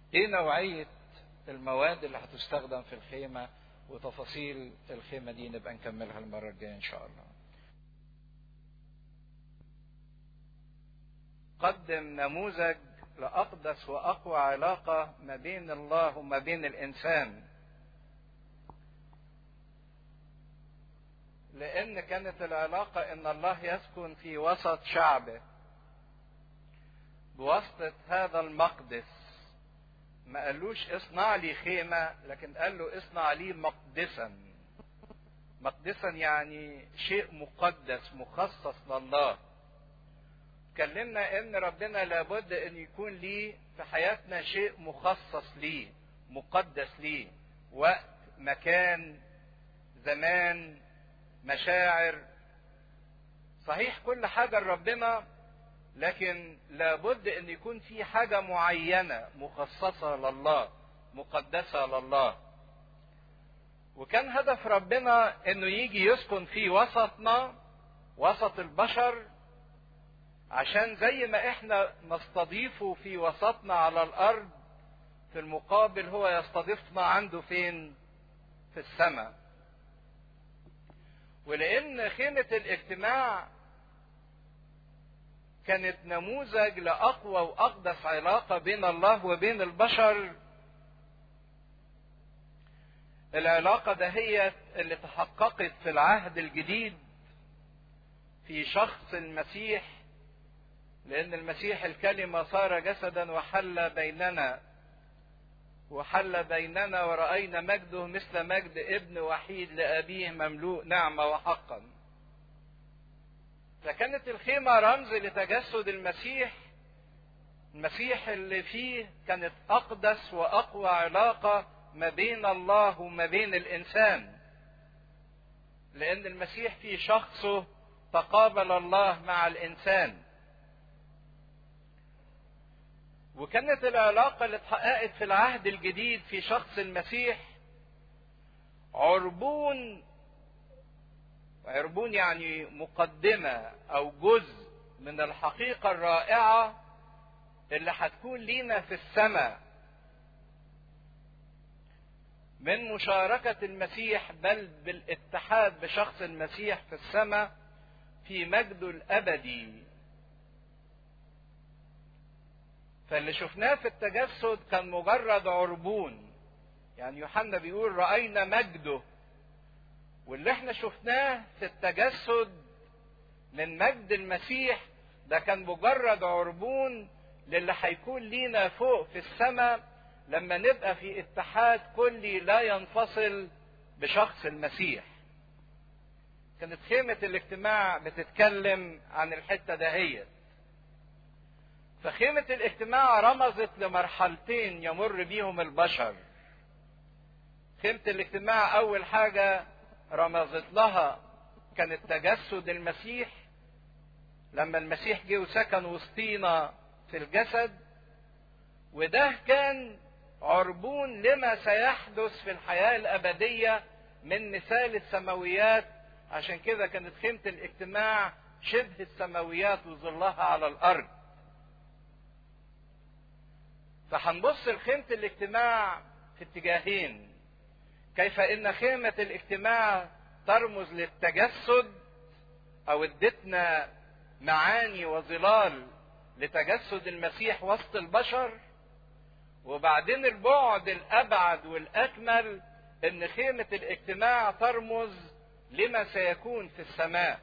ايه نوعية المواد اللي هتستخدم في الخيمة وتفاصيل الخيمة دي نبقى نكملها المرة الجاية ان شاء الله قدم نموذج لأقدس وأقوى علاقة ما بين الله وما بين الإنسان لأن كانت العلاقة إن الله يسكن في وسط شعبه بواسطة هذا المقدس ما قالوش اصنع لي خيمة لكن قال له اصنع لي مقدسا مقدسا يعني شيء مقدس مخصص لله اتكلمنا ان ربنا لابد ان يكون ليه في حياتنا شيء مخصص ليه مقدس ليه وقت مكان زمان مشاعر صحيح كل حاجة لربنا لكن لابد ان يكون في حاجة معينة مخصصة لله مقدسة لله وكان هدف ربنا انه يجي يسكن في وسطنا وسط البشر عشان زي ما احنا نستضيفه في وسطنا على الارض في المقابل هو يستضيفنا عنده فين في السماء ولان خيمة الاجتماع كانت نموذج لاقوى واقدس علاقة بين الله وبين البشر العلاقة دهيت اللي تحققت في العهد الجديد في شخص المسيح لأن المسيح الكلمة صار جسدا وحل بيننا وحل بيننا ورأينا مجده مثل مجد ابن وحيد لأبيه مملوء نعمة وحقا فكانت الخيمة رمز لتجسد المسيح المسيح اللي فيه كانت أقدس وأقوى علاقة ما بين الله وما بين الإنسان لأن المسيح في شخصه تقابل الله مع الإنسان وكانت العلاقة اللي اتحققت في العهد الجديد في شخص المسيح عربون عربون يعني مقدمة أو جزء من الحقيقة الرائعة اللي هتكون لينا في السماء من مشاركة المسيح بل بالاتحاد بشخص المسيح في السماء في مجده الأبدي فاللي شفناه في التجسد كان مجرد عربون يعني يوحنا بيقول رأينا مجده واللي احنا شفناه في التجسد من مجد المسيح ده كان مجرد عربون للي هيكون لينا فوق في السماء لما نبقى في اتحاد كلي لا ينفصل بشخص المسيح كانت خيمة الاجتماع بتتكلم عن الحتة دهيت فخيمة الاجتماع رمزت لمرحلتين يمر بيهم البشر خيمة الاجتماع أول حاجة رمزت لها كانت تجسد المسيح لما المسيح جه وسكن وسطينا في الجسد وده كان عربون لما سيحدث في الحياة الأبدية من مثال السماويات عشان كده كانت خيمة الاجتماع شبه السماويات وظلها على الأرض فهنبص لخيمة الاجتماع في اتجاهين كيف ان خيمة الاجتماع ترمز للتجسد او ادتنا معاني وظلال لتجسد المسيح وسط البشر وبعدين البعد الابعد والاكمل ان خيمة الاجتماع ترمز لما سيكون في السماء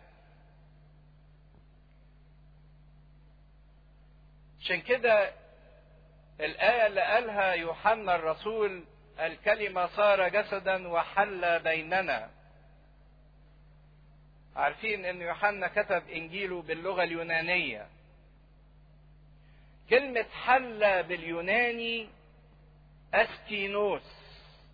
عشان كده الآية اللي قالها يوحنا الرسول الكلمة صار جسدا وحل بيننا عارفين ان يوحنا كتب انجيله باللغة اليونانية كلمة حل باليوناني استينوس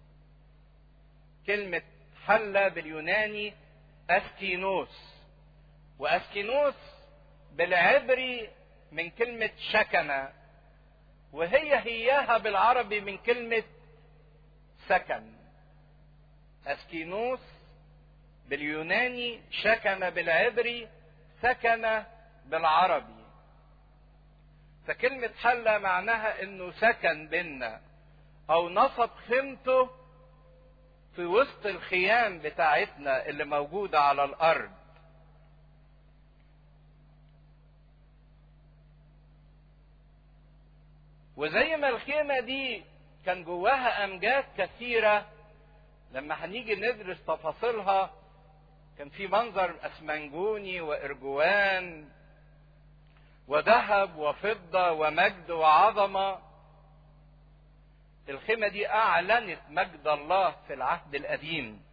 كلمة حل باليوناني استينوس واستينوس بالعبري من كلمة شكنة وهي هياها بالعربي من كلمة سكن أسكينوس باليوناني شكن بالعبري سكن بالعربي فكلمة حل معناها انه سكن بينا او نصب خيمته في وسط الخيام بتاعتنا اللي موجودة على الارض وزي ما الخيمة دي كان جواها امجاد كثيرة لما هنيجي ندرس تفاصيلها كان في منظر اسمنجوني وارجوان وذهب وفضة ومجد وعظمة الخيمة دي أعلنت مجد الله في العهد القديم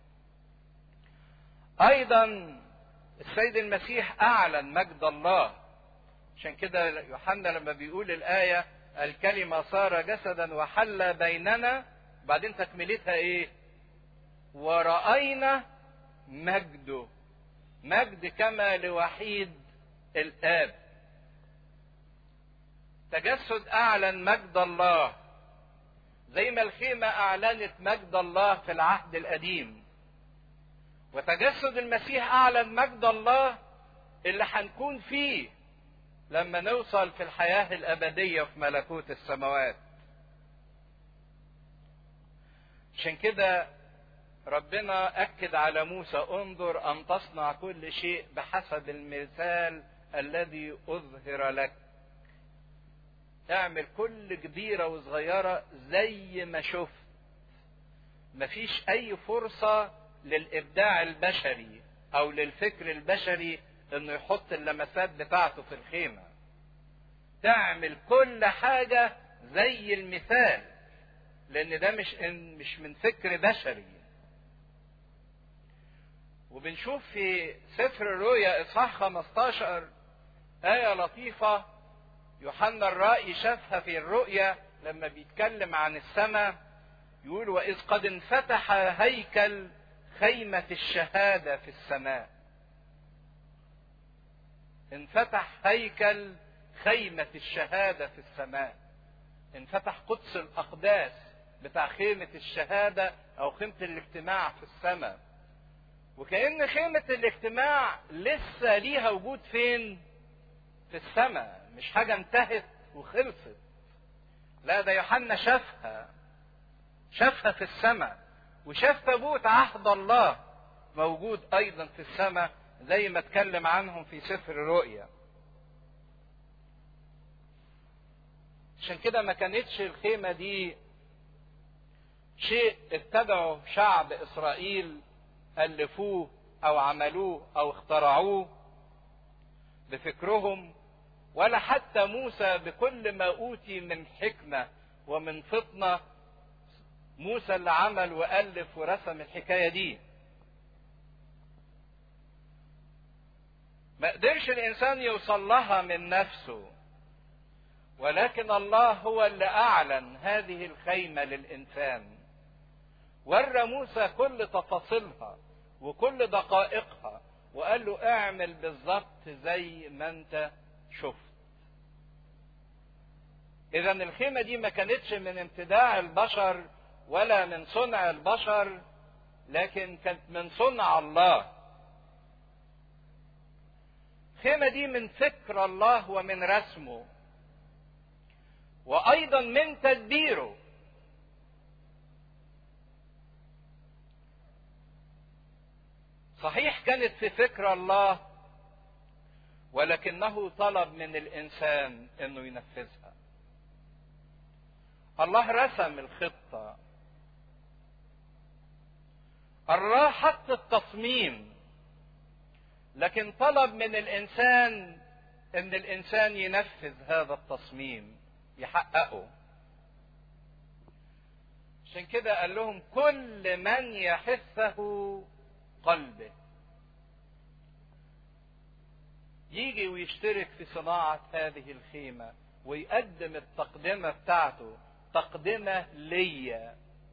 أيضا السيد المسيح أعلن مجد الله عشان كده يوحنا لما بيقول الآية الكلمة صار جسدا وحل بيننا بعدين تكملتها إيه ورأينا مجده مجد كما لوحيد الآب تجسد اعلن مجد الله زي ما الخيمه اعلنت مجد الله في العهد القديم وتجسد المسيح اعلن مجد الله اللي هنكون فيه لما نوصل في الحياه الابديه في ملكوت السماوات عشان كده ربنا اكد على موسى انظر ان تصنع كل شيء بحسب المثال الذي اظهر لك اعمل كل كبيرة وصغيرة زي ما شفت مفيش اي فرصة للابداع البشري او للفكر البشري انه يحط اللمسات بتاعته في الخيمة تعمل كل حاجة زي المثال لان ده مش مش من فكر بشري وبنشوف في سفر الرؤيا اصحاح 15 آية لطيفة يوحنا الرائي شافها في الرؤيا لما بيتكلم عن السماء يقول وإذ قد انفتح هيكل خيمة الشهادة في السماء انفتح هيكل خيمة الشهادة في السماء انفتح قدس الأقداس بتاع خيمة الشهادة أو خيمة الاجتماع في السماء وكأن خيمة الاجتماع لسه ليها وجود فين؟ في السماء مش حاجة انتهت وخلصت لا ده يوحنا شافها شافها في السماء وشاف تابوت عهد الله موجود ايضا في السماء زي ما اتكلم عنهم في سفر الرؤيا عشان كده ما كانتش الخيمة دي شيء ابتدعه شعب اسرائيل الفوه او عملوه او اخترعوه بفكرهم ولا حتى موسى بكل ما اوتي من حكمه ومن فطنه موسى اللي عمل والف ورسم الحكايه دي ما قدرش الانسان يوصل لها من نفسه ولكن الله هو اللي اعلن هذه الخيمه للانسان ورى موسى كل تفاصيلها وكل دقائقها وقال له اعمل بالظبط زي ما انت شفت اذا الخيمه دي ما كانتش من ابتداع البشر ولا من صنع البشر لكن كانت من صنع الله الخيمه دي من فكر الله ومن رسمه وايضا من تدبيره صحيح كانت في فكر الله ولكنه طلب من الانسان انه ينفذها الله رسم الخطه الله حط التصميم لكن طلب من الانسان ان الانسان ينفذ هذا التصميم يحققه عشان كده قال لهم كل من يحثه قلبه يجي ويشترك في صناعة هذه الخيمة ويقدم التقدمة بتاعته تقدمة ليا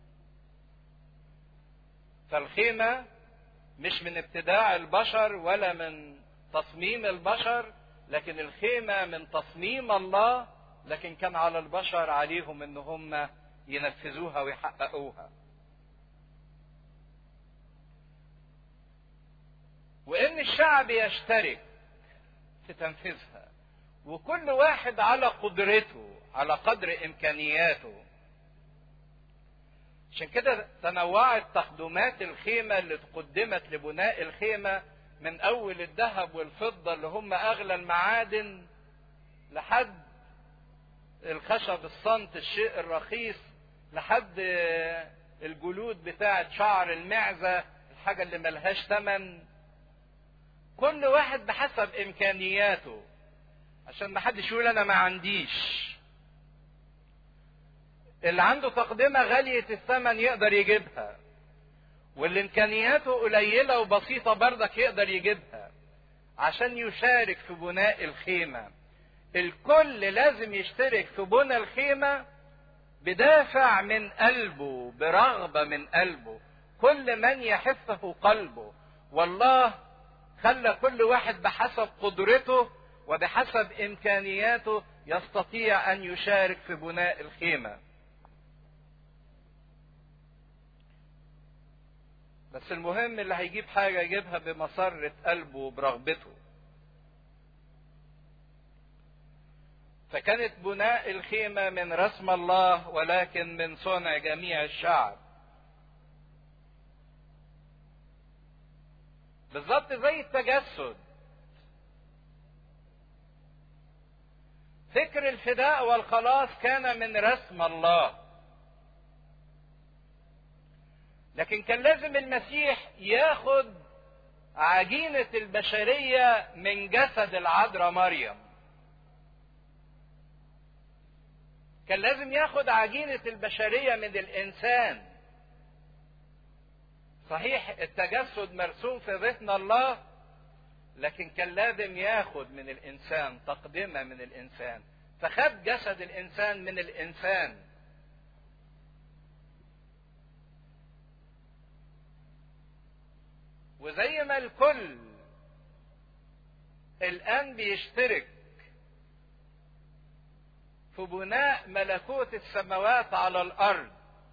فالخيمة مش من ابتداع البشر ولا من تصميم البشر لكن الخيمة من تصميم الله لكن كان على البشر عليهم ان هم ينفذوها ويحققوها وان الشعب يشترك في تنفيذها وكل واحد على قدرته على قدر امكانياته عشان كده تنوعت تقدمات الخيمة اللي قدمت لبناء الخيمة من أول الذهب والفضة اللي هم أغلى المعادن لحد الخشب الصنت الشيء الرخيص لحد الجلود بتاعة شعر المعزة الحاجة اللي ملهاش ثمن كل واحد بحسب إمكانياته عشان ما حدش يقول أنا ما عنديش اللي عنده تقدمة غالية الثمن يقدر يجيبها واللي امكانياته قليلة وبسيطة بردك يقدر يجيبها عشان يشارك في بناء الخيمة الكل لازم يشترك في بناء الخيمة بدافع من قلبه برغبة من قلبه كل من يحفه قلبه والله خلى كل واحد بحسب قدرته وبحسب امكانياته يستطيع ان يشارك في بناء الخيمه بس المهم اللي هيجيب حاجة يجيبها بمسرة قلبه وبرغبته فكانت بناء الخيمة من رسم الله ولكن من صنع جميع الشعب بالظبط زي التجسد فكر الفداء والخلاص كان من رسم الله لكن كان لازم المسيح ياخد عجينة البشرية من جسد العذراء مريم كان لازم ياخد عجينة البشرية من الإنسان صحيح التجسد مرسوم في ذهن الله لكن كان لازم ياخد من الإنسان تقدمة من الإنسان فخد جسد الإنسان من الإنسان وزي ما الكل الآن بيشترك في بناء ملكوت السماوات على الأرض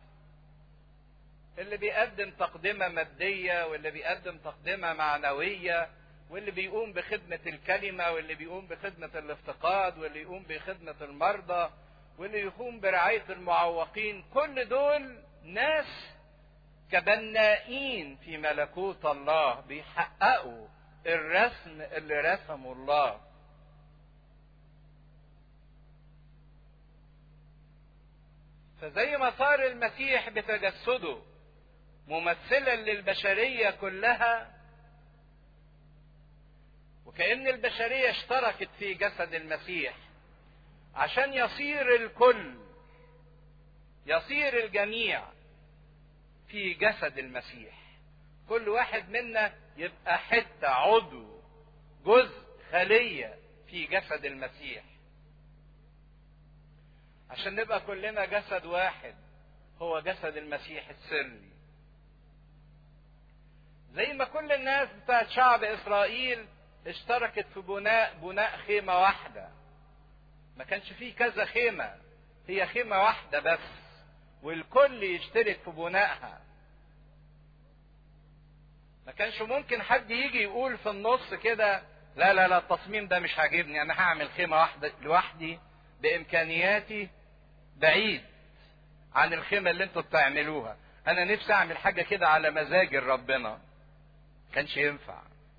اللي بيقدم تقدمة مادية واللي بيقدم تقدمة معنوية واللي بيقوم بخدمة الكلمة واللي بيقوم بخدمة الافتقاد واللي يقوم بخدمة المرضى واللي يقوم برعاية المعوقين كل دول ناس كبنائين في ملكوت الله بيحققوا الرسم اللي رسمه الله فزي ما صار المسيح بتجسده ممثلا للبشرية كلها وكأن البشرية اشتركت في جسد المسيح عشان يصير الكل يصير الجميع في جسد المسيح كل واحد منا يبقى حتة عضو جزء خلية في جسد المسيح عشان نبقى كلنا جسد واحد هو جسد المسيح السري زي ما كل الناس بتاعت شعب اسرائيل اشتركت في بناء بناء خيمة واحدة ما كانش فيه كذا خيمة هي خيمة واحدة بس والكل يشترك في بنائها ما كانش ممكن حد يجي يقول في النص كده لا لا لا التصميم ده مش عاجبني انا هعمل خيمة واحدة لوحدي بامكانياتي بعيد عن الخيمة اللي انتوا بتعملوها انا نفسي اعمل حاجة كده على مزاج ربنا كانش ينفع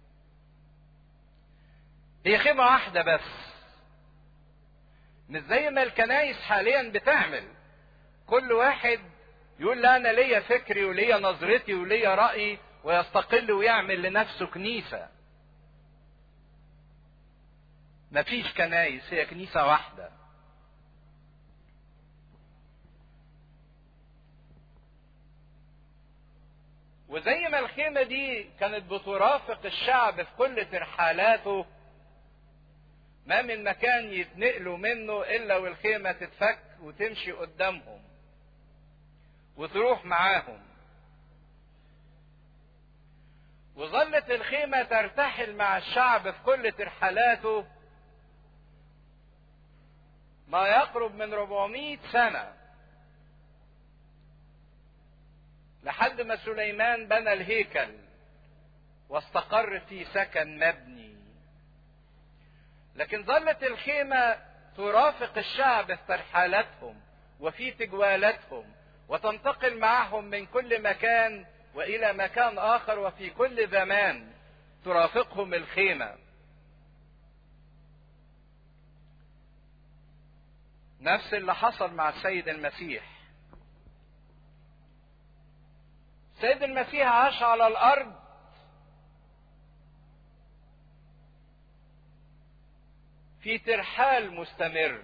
هي خيمة واحدة بس مش زي ما الكنايس حاليا بتعمل كل واحد يقول لا انا ليا فكري وليا نظرتي وليا رأيي ويستقل ويعمل لنفسه كنيسة مفيش كنايس هي كنيسة واحدة وزي ما الخيمة دي كانت بترافق الشعب في كل ترحالاته ما من مكان يتنقلوا منه الا والخيمة تتفك وتمشي قدامهم وتروح معاهم وظلت الخيمة ترتحل مع الشعب في كل ترحالاته ما يقرب من 400 سنة لحد ما سليمان بنى الهيكل واستقر في سكن مبني لكن ظلت الخيمة ترافق الشعب في ترحالاتهم وفي تجوالاتهم وتنتقل معهم من كل مكان والى مكان اخر وفي كل زمان ترافقهم الخيمه نفس اللي حصل مع السيد المسيح السيد المسيح عاش على الارض في ترحال مستمر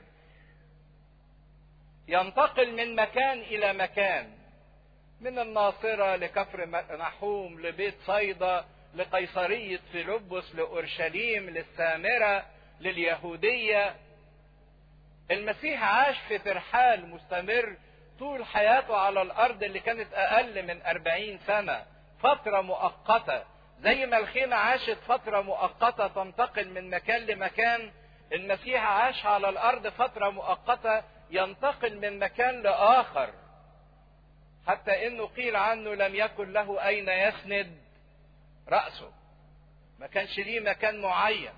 ينتقل من مكان الى مكان من الناصره لكفر نحوم لبيت صيدا لقيصريه فيلبس لاورشليم للسامره لليهوديه المسيح عاش في ترحال مستمر طول حياته على الارض اللي كانت اقل من أربعين سنه فتره مؤقته زي ما الخيمه عاشت فتره مؤقته تنتقل من مكان لمكان المسيح عاش على الارض فتره مؤقته ينتقل من مكان لاخر حتى انه قيل عنه لم يكن له اين يسند راسه ما كانش ليه مكان معين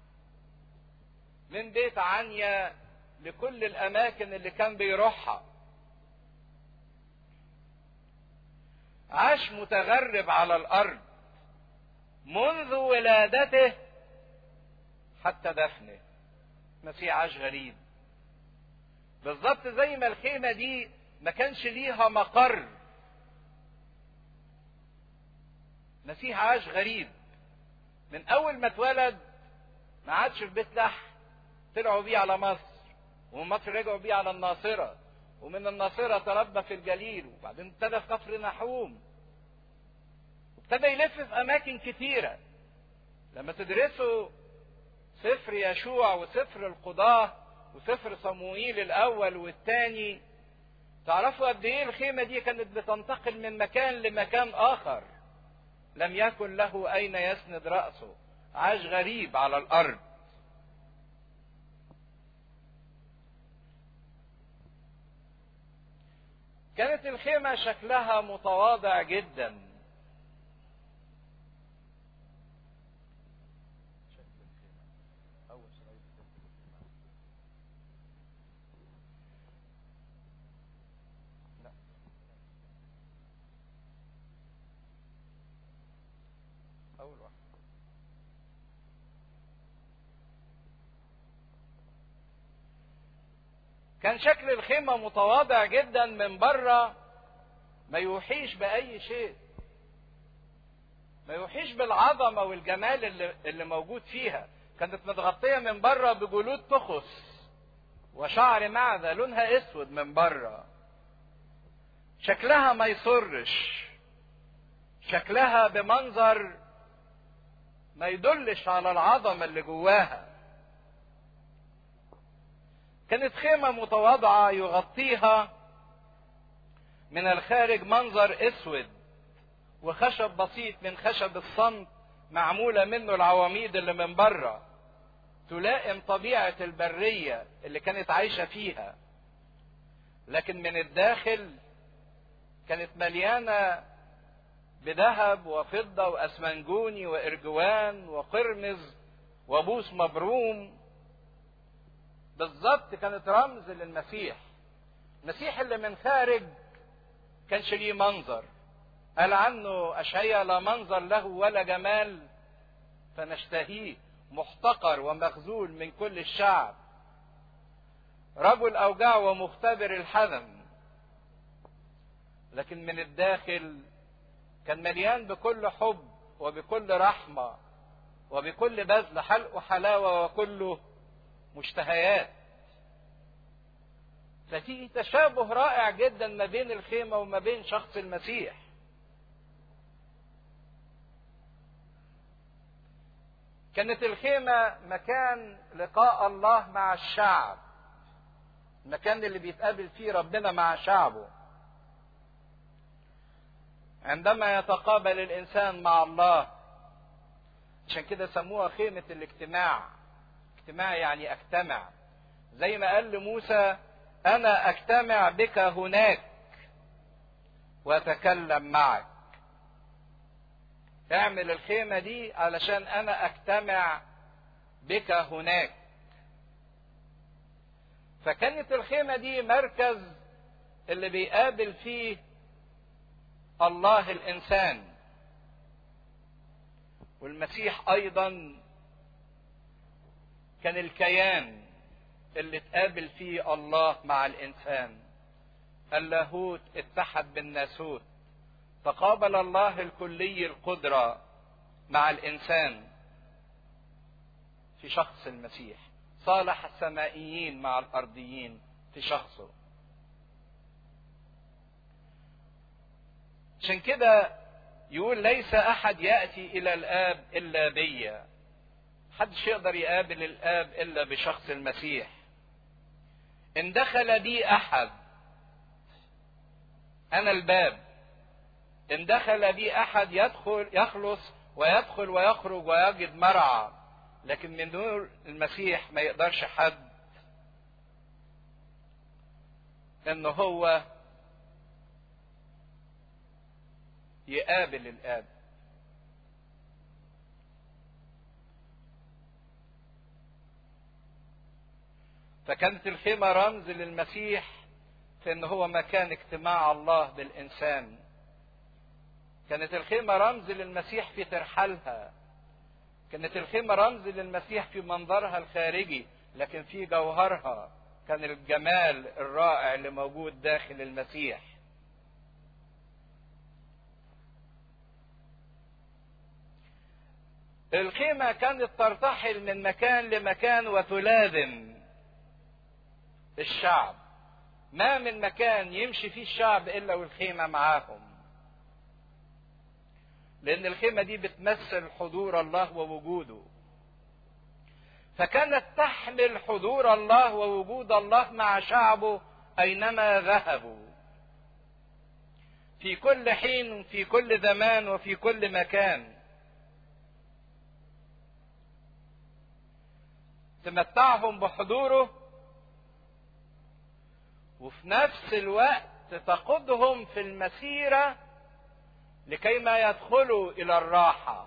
من بيت عنيا لكل الاماكن اللي كان بيروحها عاش متغرب على الارض منذ ولادته حتى دفنه مسيح عاش غريب بالظبط زي ما الخيمة دي ما كانش ليها مقر مسيح عاش غريب من أول ما اتولد ما عادش في بيت لحم طلعوا بيه على مصر ومن مصر رجعوا بيه على الناصرة ومن الناصرة تربى في الجليل وبعدين ابتدى في كفر نحوم ابتدى يلف في أماكن كتيرة لما تدرسوا سفر يشوع وسفر القضاة وسفر صموئيل الأول والثاني تعرفوا قد إيه الخيمة دي كانت بتنتقل من مكان لمكان آخر لم يكن له أين يسند رأسه عاش غريب على الأرض كانت الخيمة شكلها متواضع جدا أول واحد كان شكل الخيمة متواضع جدا من بره ما يوحيش بأي شيء ما يوحيش بالعظمة والجمال اللي, اللي موجود فيها كانت متغطية من بره بجلود تخص وشعر معدة لونها اسود من بره شكلها ما يصرش شكلها بمنظر ما يدلش على العظمة اللي جواها كانت خيمة متواضعة يغطيها من الخارج منظر اسود وخشب بسيط من خشب الصمت معمولة منه العواميد اللي من بره تلائم طبيعة البرية اللي كانت عايشة فيها لكن من الداخل كانت مليانة بذهب وفضة وأسمنجوني وإرجوان وقرمز وبوس مبروم بالظبط كانت رمز للمسيح المسيح اللي من خارج كانش ليه منظر قال عنه أشعيا لا منظر له ولا جمال فنشتهيه محتقر ومخذول من كل الشعب رجل أوجاع ومختبر الحزن لكن من الداخل كان مليان بكل حب وبكل رحمة وبكل بذل حلق وحلاوة وكله مشتهيات ففي تشابه رائع جدا ما بين الخيمة وما بين شخص المسيح كانت الخيمة مكان لقاء الله مع الشعب المكان اللي بيتقابل فيه ربنا مع شعبه عندما يتقابل الإنسان مع الله عشان كده سموها خيمة الاجتماع اجتماع يعني اجتمع زي ما قال لموسى انا اجتمع بك هناك واتكلم معك اعمل الخيمه دي علشان انا اجتمع بك هناك فكانت الخيمة دي مركز اللي بيقابل فيه الله الإنسان والمسيح أيضا كان الكيان اللي تقابل فيه الله مع الإنسان اللاهوت اتحد بالناسوت تقابل الله الكلي القدرة مع الإنسان في شخص المسيح صالح السمائيين مع الأرضيين في شخصه عشان كده يقول ليس أحد يأتي إلى الآب إلا بيا محدش يقدر يقابل الآب إلا بشخص المسيح إن دخل بي أحد أنا الباب إن دخل بي أحد يدخل يخلص ويدخل ويخرج ويجد مرعى لكن من دون المسيح ما يقدرش حد ان هو يقابل الاب فكانت الخيمه رمز للمسيح في ان هو مكان اجتماع الله بالانسان كانت الخيمه رمز للمسيح في ترحالها كانت الخيمة رمز للمسيح في منظرها الخارجي لكن في جوهرها كان الجمال الرائع اللي موجود داخل المسيح الخيمة كانت ترتحل من مكان لمكان وتلازم الشعب ما من مكان يمشي فيه الشعب إلا والخيمة معاهم لأن الخيمة دي بتمثل حضور الله ووجوده. فكانت تحمل حضور الله ووجود الله مع شعبه أينما ذهبوا. في كل حين في كل زمان وفي كل مكان. تمتعهم بحضوره وفي نفس الوقت تقودهم في المسيره لكي ما يدخلوا الى الراحة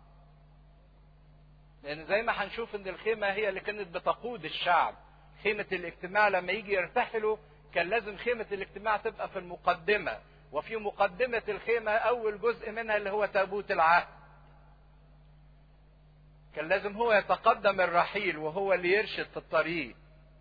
لان زي ما هنشوف ان الخيمة هي اللي كانت بتقود الشعب خيمة الاجتماع لما يجي يرتحلوا كان لازم خيمة الاجتماع تبقى في المقدمة وفي مقدمة الخيمة اول جزء منها اللي هو تابوت العهد كان لازم هو يتقدم الرحيل وهو اللي يرشد في الطريق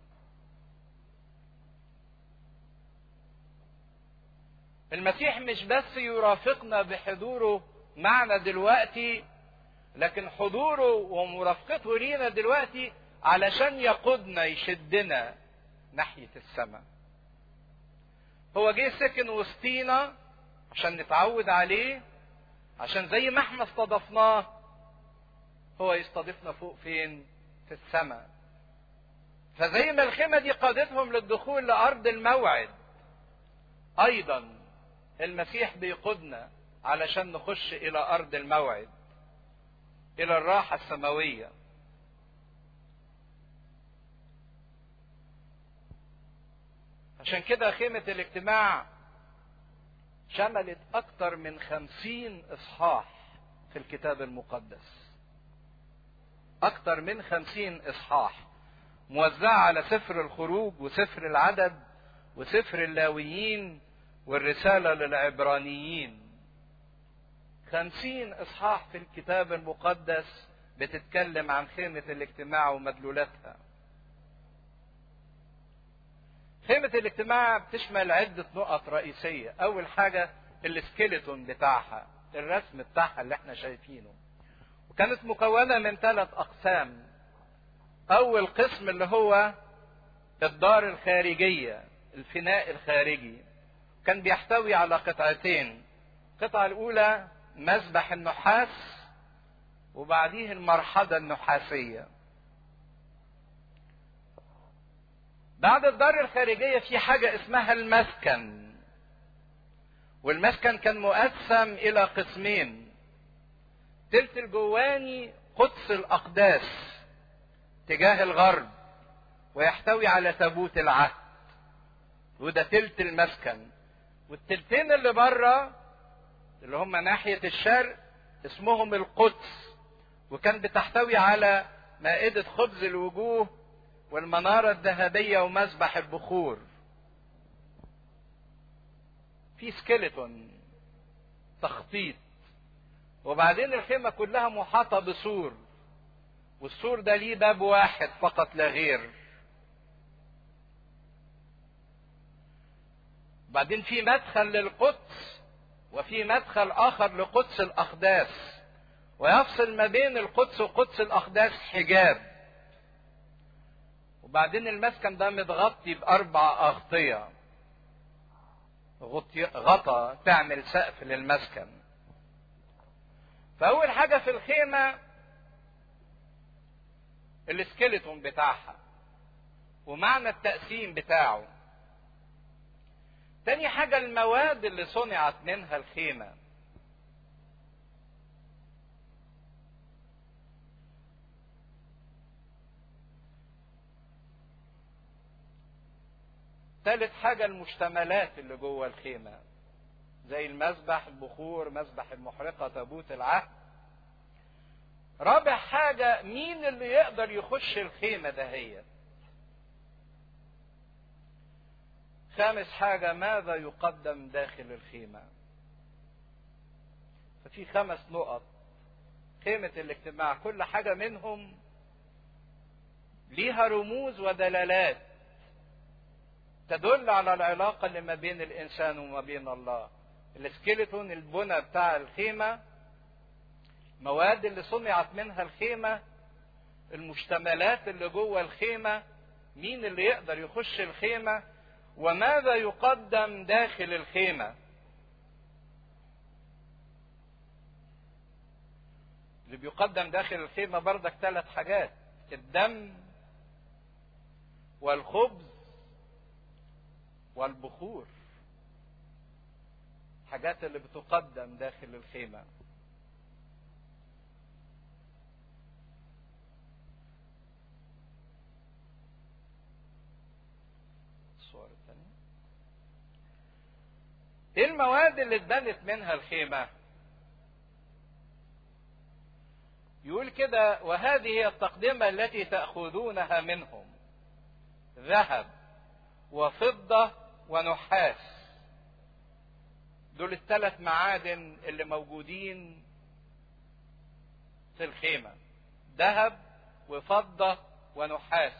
المسيح مش بس يرافقنا بحضوره معنا دلوقتي لكن حضوره ومرافقته لينا دلوقتي علشان يقودنا يشدنا ناحية السماء هو جه سكن وسطينا عشان نتعود عليه عشان زي ما احنا استضفناه هو يستضيفنا فوق فين في السماء فزي ما الخيمة دي قادتهم للدخول لأرض الموعد أيضا المسيح بيقودنا علشان نخش الى ارض الموعد الى الراحه السماويه عشان كده خيمة الاجتماع شملت أكثر من خمسين إصحاح في الكتاب المقدس أكثر من خمسين إصحاح موزعة على سفر الخروج وسفر العدد وسفر اللاويين والرسالة للعبرانيين خمسين إصحاح في الكتاب المقدس بتتكلم عن خيمة الاجتماع ومدلولاتها خيمة الاجتماع بتشمل عدة نقط رئيسية أول حاجة السكيلتون بتاعها الرسم بتاعها اللي احنا شايفينه وكانت مكونة من ثلاث أقسام أول قسم اللي هو الدار الخارجية الفناء الخارجي كان بيحتوي على قطعتين القطعة الأولى مسبح النحاس وبعديه المرحضة النحاسية بعد الدار الخارجية في حاجة اسمها المسكن والمسكن كان مقسم إلى قسمين تلت الجواني قدس الأقداس تجاه الغرب ويحتوي على تابوت العهد وده تلت المسكن والتلتين اللي بره اللي هم ناحية الشرق اسمهم القدس وكان بتحتوي على مائدة خبز الوجوه والمنارة الذهبية ومذبح البخور في سكيلتون تخطيط وبعدين الخيمة كلها محاطة بسور والسور ده ليه باب واحد فقط لا غير بعدين في مدخل للقدس وفي مدخل آخر لقدس الأقداس ويفصل ما بين القدس وقدس الأقداس حجاب وبعدين المسكن ده متغطي بأربع أغطية غطا تعمل سقف للمسكن فأول حاجة في الخيمة السكيلتون بتاعها ومعنى التقسيم بتاعه تاني حاجة المواد اللي صنعت منها الخيمة ثالث حاجة المشتملات اللي جوه الخيمة زي المذبح البخور مذبح المحرقة تابوت العهد رابع حاجة مين اللي يقدر يخش الخيمة دهيت خامس حاجة ماذا يقدم داخل الخيمة ففي خمس نقط خيمة الاجتماع كل حاجة منهم ليها رموز ودلالات تدل على العلاقة اللي ما بين الإنسان وما بين الله السكيلتون البنى بتاع الخيمة المواد اللي صنعت منها الخيمة المشتملات اللي جوه الخيمة مين اللي يقدر يخش الخيمة وماذا يقدم داخل الخيمة اللي بيقدم داخل الخيمة بردك ثلاث حاجات الدم والخبز والبخور حاجات اللي بتقدم داخل الخيمة الصور الثانية ايه المواد اللي اتبنت منها الخيمة يقول كده وهذه هي التقدمة التي تأخذونها منهم ذهب وفضة ونحاس دول الثلاث معادن اللي موجودين في الخيمة ذهب وفضة ونحاس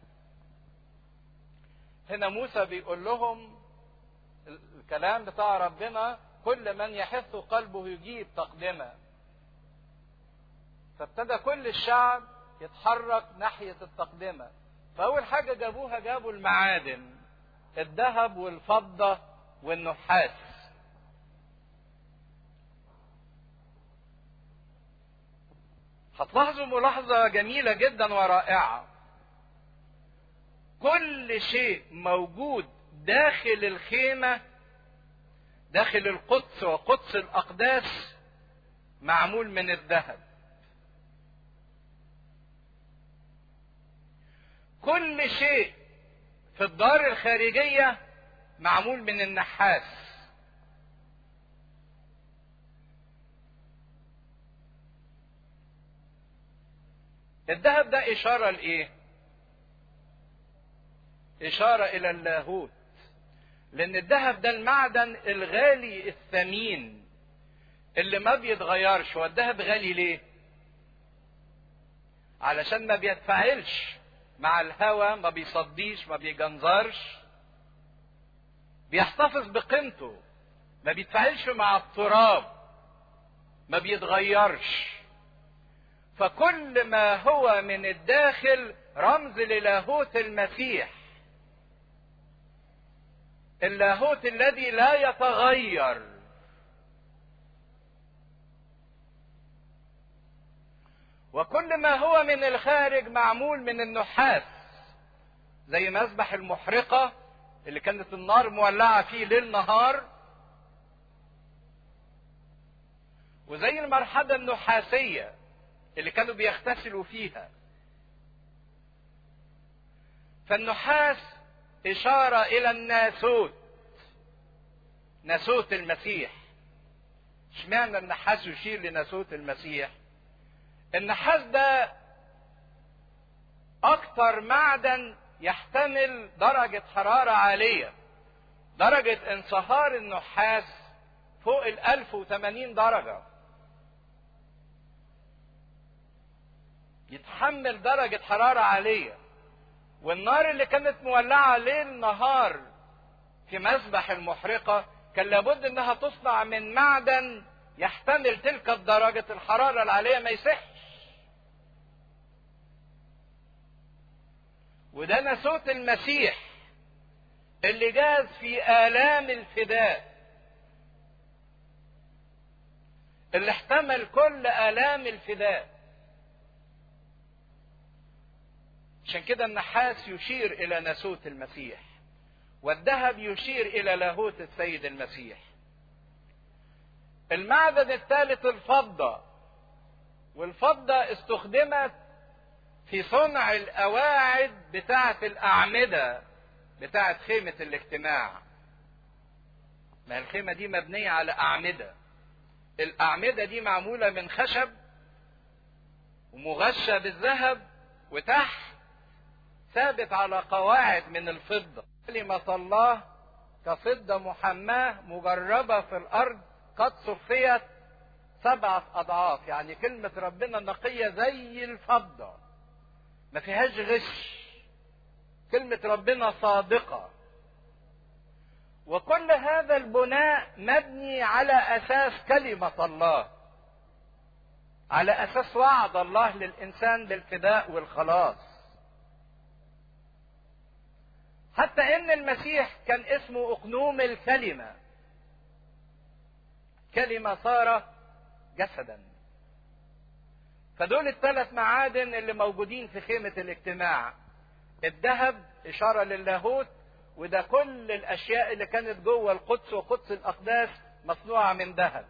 هنا موسى بيقول لهم الكلام بتاع ربنا كل من يحث قلبه يجيب تقدمة فابتدى كل الشعب يتحرك ناحية التقدمة فأول حاجة جابوها جابوا المعادن الذهب والفضة والنحاس هتلاحظوا ملاحظة جميلة جدا ورائعة كل شيء موجود داخل الخيمة داخل القدس وقدس الأقداس معمول من الذهب كل شيء في الدار الخارجية معمول من النحاس الذهب ده إشارة لإيه؟ إشارة إلى اللاهوت لأن الذهب ده المعدن الغالي الثمين اللي ما بيتغيرش هو الذهب غالي ليه؟ علشان ما بيتفاعلش مع الهواء ما بيصديش ما بيجنزرش بيحتفظ بقيمته ما بيتفاعلش مع التراب ما بيتغيرش فكل ما هو من الداخل رمز للاهوت المسيح اللاهوت الذي لا يتغير وكل ما هو من الخارج معمول من النحاس زي مذبح المحرقة اللي كانت النار مولعة فيه ليل نهار وزي المرحلة النحاسية اللي كانوا بيغتسلوا فيها فالنحاس إشارة إلى الناسوت ناسوت المسيح اشمعنى النحاس يشير لناسوت المسيح النحاس ده اكتر معدن يحتمل درجة حرارة عالية درجة انصهار النحاس فوق ال 1080 درجة يتحمل درجة حرارة عالية والنار اللي كانت مولعة ليل نهار في مسبح المحرقة كان لابد انها تصنع من معدن يحتمل تلك الدرجة الحرارة العالية ما يصحش وده ناسوت المسيح اللي جاز في آلام الفداء اللي احتمل كل آلام الفداء عشان كده النحاس يشير إلى ناسوت المسيح والذهب يشير إلى لاهوت السيد المسيح المعدن الثالث الفضة والفضة استخدمت في صنع القواعد بتاعة الأعمدة بتاعة خيمة الاجتماع ما الخيمة دي مبنية على أعمدة الأعمدة دي معمولة من خشب ومغشى بالذهب وتحت ثابت على قواعد من الفضة كلمة الله كفضة محماة مجربة في الأرض قد صفيت سبعة أضعاف يعني كلمة ربنا نقية زي الفضة ما فيهاش غش كلمة ربنا صادقة وكل هذا البناء مبني على أساس كلمة الله على أساس وعد الله للإنسان بالفداء والخلاص حتى إن المسيح كان اسمه أقنوم الكلمة كلمة صار جسدا فدول الثلاث معادن اللي موجودين في خيمة الاجتماع الذهب إشارة للاهوت وده كل الأشياء اللي كانت جوه القدس وقدس الأقداس مصنوعة من ذهب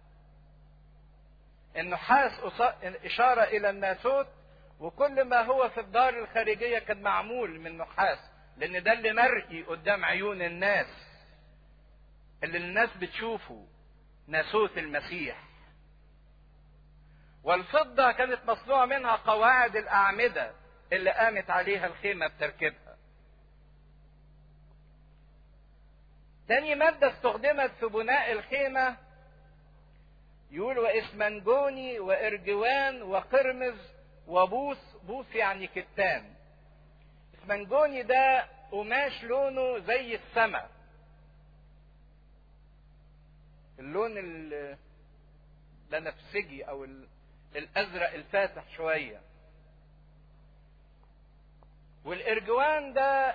النحاس إشارة إلى الناسوت وكل ما هو في الدار الخارجية كان معمول من نحاس لأن ده اللي مرئي قدام عيون الناس اللي الناس بتشوفه ناسوت المسيح والفضة كانت مصنوعة منها قواعد الأعمدة اللي قامت عليها الخيمة بتركيبها. تاني مادة استخدمت في بناء الخيمة يقول وإسمنجوني وإرجوان وقرمز وبوس بوس يعني كتان إسمنجوني ده قماش لونه زي السماء اللون البنفسجي أو الأزرق الفاتح شوية والإرجوان ده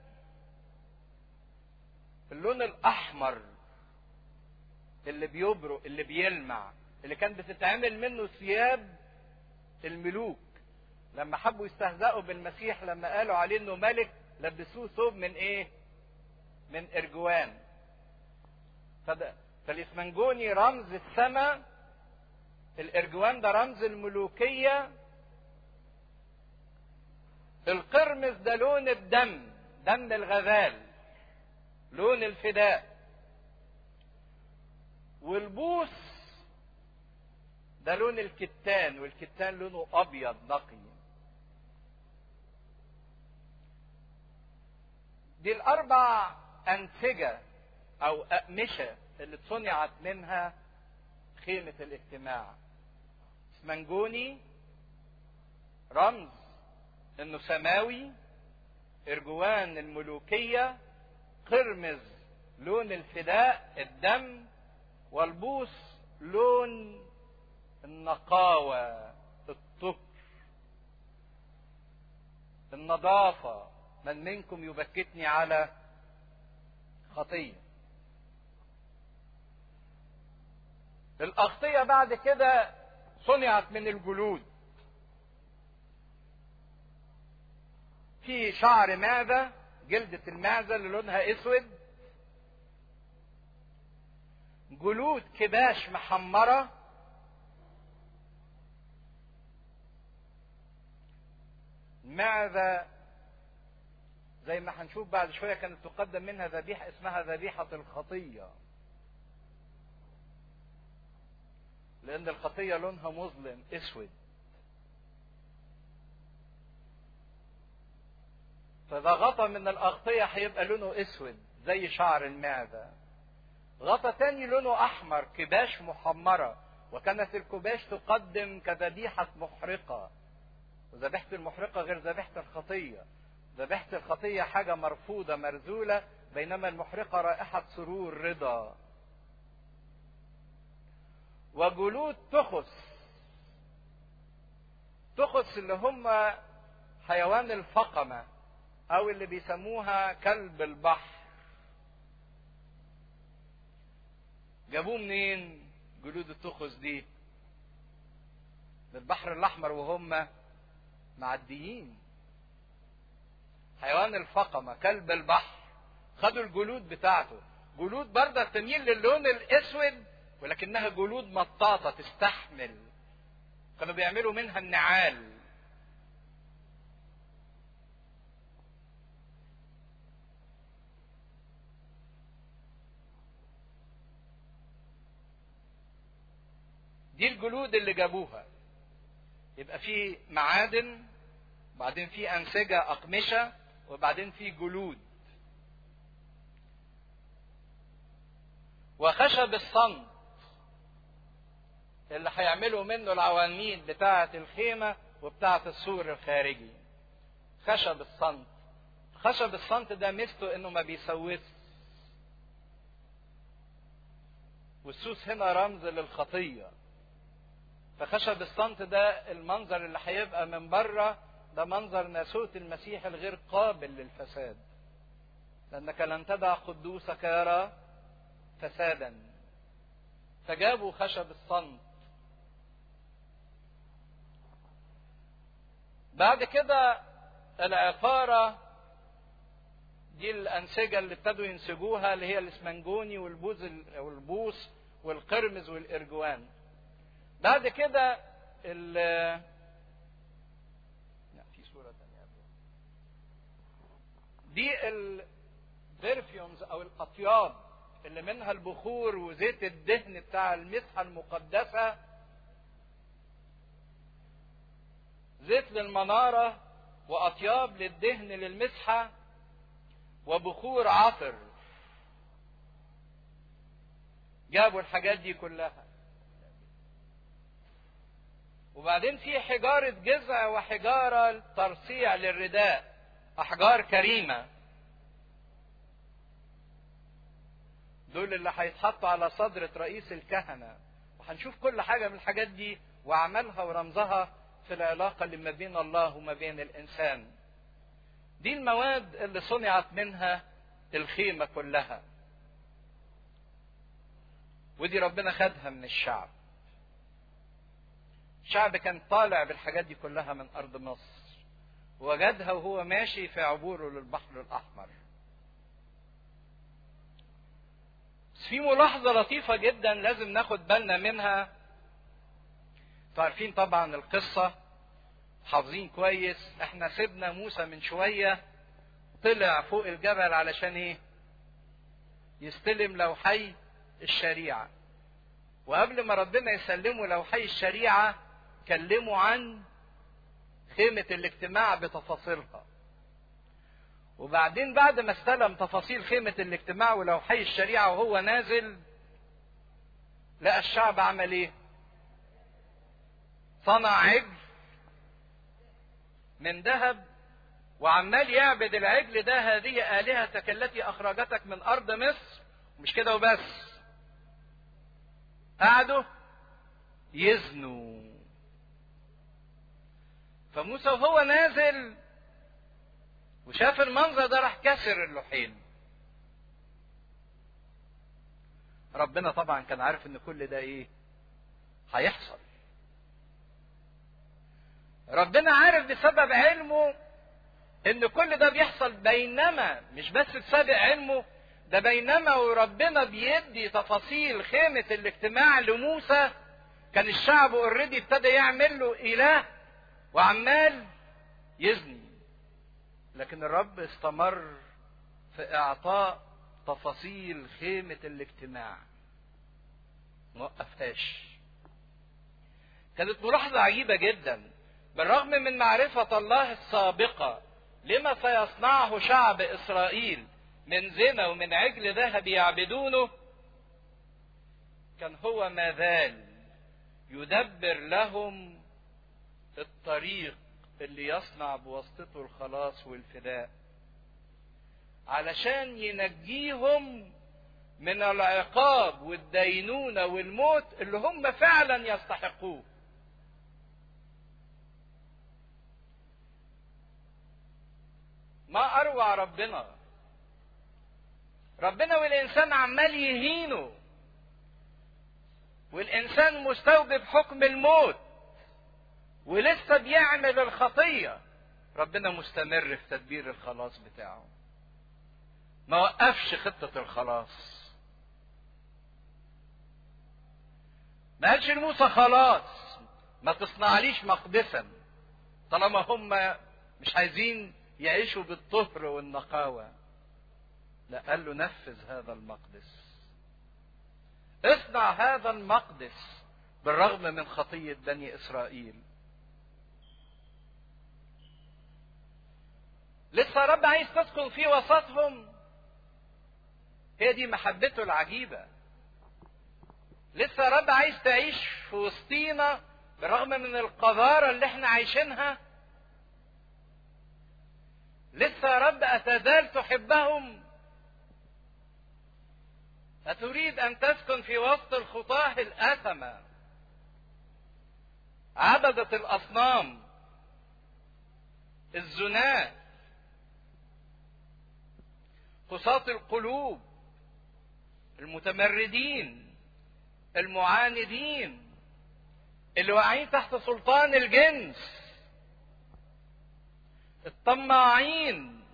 اللون الأحمر اللي بيبرق اللي بيلمع اللي كان بتتعمل منه ثياب الملوك لما حبوا يستهزئوا بالمسيح لما قالوا عليه انه ملك لبسوه ثوب من ايه؟ من ارجوان. فده فالاسمنجوني رمز السماء الارجوان ده رمز الملوكيه القرمز ده لون الدم دم الغزال لون الفداء والبوس ده لون الكتان والكتان لونه ابيض نقي دي الاربع انسجه او اقمشه اللي صنعت منها خيمه الاجتماع اسمنجوني رمز انه سماوي ارجوان الملوكيه قرمز لون الفداء الدم والبوس لون النقاوه الطهر النظافه من منكم يبكتني على خطيه الاغطيه بعد كده صنعت من الجلود في شعر معدة جلدة المعدة اللي لونها اسود جلود كباش محمرة المعدة زي ما هنشوف بعد شوية كانت تقدم منها ذبيحة اسمها ذبيحة الخطية لأن الخطية لونها مظلم أسود فإذا غطى من الأغطية هيبقى لونه أسود زي شعر المعدة غطى تاني لونه أحمر كباش محمرة وكانت الكباش تقدم كذبيحة محرقة وذبيحة المحرقة غير ذبيحة الخطية ذبيحة الخطية حاجة مرفوضة مرذولة بينما المحرقة رائحة سرور رضا وجلود تخس تخس اللي هم حيوان الفقمة أو اللي بيسموها كلب البحر جابوه منين جلود التخس دي من البحر الأحمر وهم معديين حيوان الفقمة كلب البحر خدوا الجلود بتاعته جلود برضه تميل للون الاسود ولكنها جلود مطاطة تستحمل كانوا بيعملوا منها النعال دي الجلود اللي جابوها يبقى في معادن وبعدين في أنسجة أقمشة وبعدين في جلود وخشب الصمت اللي هيعملوا منه العواميد بتاعة الخيمة وبتاعة السور الخارجي خشب الصمت خشب الصمت ده ميزته انه ما بيسوس والسوس هنا رمز للخطية فخشب الصمت ده المنظر اللي هيبقى من بره ده منظر ناسوت المسيح الغير قابل للفساد لأنك لن تدع قدوسك يرى فسادا فجابوا خشب الصمت بعد كده العفارة دي الأنسجة اللي ابتدوا ينسجوها اللي هي الاسمنجوني والبوز والبوس والقرمز والإرجوان بعد كده ال لا في صورة تانية دي البرفيومز أو الأطياب اللي منها البخور وزيت الدهن بتاع المسحة المقدسة زيت للمنارة وأطياب للدهن للمسحة وبخور عطر جابوا الحاجات دي كلها وبعدين في حجارة جذع وحجارة ترصيع للرداء أحجار كريمة دول اللي هيتحطوا على صدرة رئيس الكهنة وهنشوف كل حاجة من الحاجات دي وعملها ورمزها في العلاقة اللي ما بين الله وما بين الإنسان دي المواد اللي صنعت منها الخيمة كلها ودي ربنا خدها من الشعب الشعب كان طالع بالحاجات دي كلها من أرض مصر وجدها وهو ماشي في عبوره للبحر الأحمر بس في ملاحظة لطيفة جدا لازم ناخد بالنا منها عارفين طبعا القصة حافظين كويس احنا سيبنا موسى من شوية طلع فوق الجبل علشان ايه يستلم لوحي الشريعة وقبل ما ربنا يسلمه لوحي الشريعة كلموا عن خيمة الاجتماع بتفاصيلها وبعدين بعد ما استلم تفاصيل خيمة الاجتماع ولوحي الشريعة وهو نازل لقى الشعب عمل ايه صنع عجل من ذهب وعمال يعبد العجل ده هذه آلهتك التي أخرجتك من أرض مصر مش كده وبس قعدوا يزنوا فموسى وهو نازل وشاف المنظر ده راح كسر اللوحين ربنا طبعا كان عارف ان كل ده ايه هيحصل ربنا عارف بسبب علمه ان كل ده بيحصل بينما مش بس بسبب علمه ده بينما وربنا بيدي تفاصيل خيمة الاجتماع لموسى كان الشعب اوريدي ابتدى يعمل له اله وعمال يزني لكن الرب استمر في اعطاء تفاصيل خيمة الاجتماع موقفهاش كانت ملاحظة عجيبة جدا بالرغم من معرفة الله السابقة لما سيصنعه شعب اسرائيل من زنا ومن عجل ذهب يعبدونه كان هو ما زال يدبر لهم الطريق اللي يصنع بواسطته الخلاص والفداء علشان ينجيهم من العقاب والدينونة والموت اللي هم فعلا يستحقوه ما أروع ربنا ربنا والإنسان عمال يهينه والإنسان مستوجب حكم الموت ولسه بيعمل الخطية ربنا مستمر في تدبير الخلاص بتاعه ما وقفش خطة الخلاص ما قالش لموسى خلاص ما تصنعليش مقدسا طالما هم مش عايزين يعيشوا بالطهر والنقاوة لا قال له نفذ هذا المقدس اصنع هذا المقدس بالرغم من خطية بني إسرائيل لسه رب عايز تسكن في وسطهم هي دي محبته العجيبة لسه رب عايز تعيش في وسطينا بالرغم من القذارة اللي احنا عايشينها لسه يا رب أتزال تحبهم أتريد أن تسكن في وسط الخطاة الآثمة عبدة الأصنام الزناة قساة القلوب المتمردين المعاندين اللي واقعين تحت سلطان الجنس الطماعين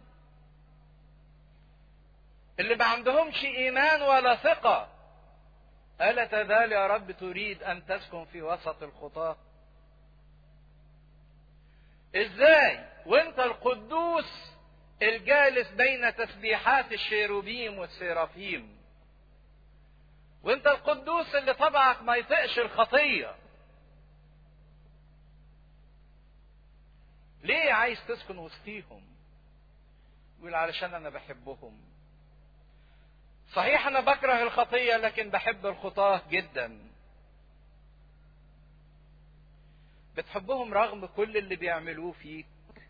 اللي ما عندهمش ايمان ولا ثقة ألا تزال يا رب تريد أن تسكن في وسط الخطاة إزاي وانت القدوس الجالس بين تسبيحات الشيروبيم والسيرافيم وانت القدوس اللي طبعك ما يطقش الخطية ليه عايز تسكن وسطيهم يقول علشان انا بحبهم صحيح انا بكره الخطية لكن بحب الخطاة جدا بتحبهم رغم كل اللي بيعملوه فيك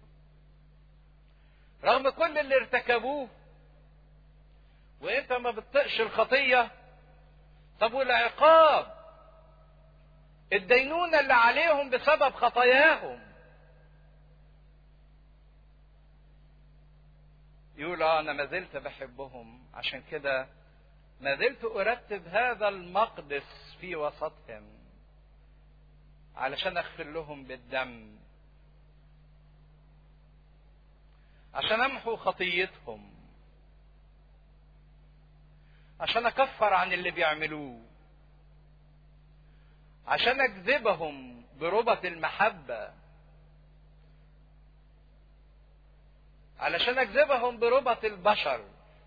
رغم كل اللي ارتكبوه وانت ما بتطقش الخطية طب والعقاب الدينونة اللي عليهم بسبب خطاياهم يقول اه انا ما زلت بحبهم عشان كده ما زلت ارتب هذا المقدس في وسطهم علشان اغفر لهم بالدم عشان امحو خطيتهم عشان اكفر عن اللي بيعملوه عشان اجذبهم بربط المحبه علشان اجذبهم بربط البشر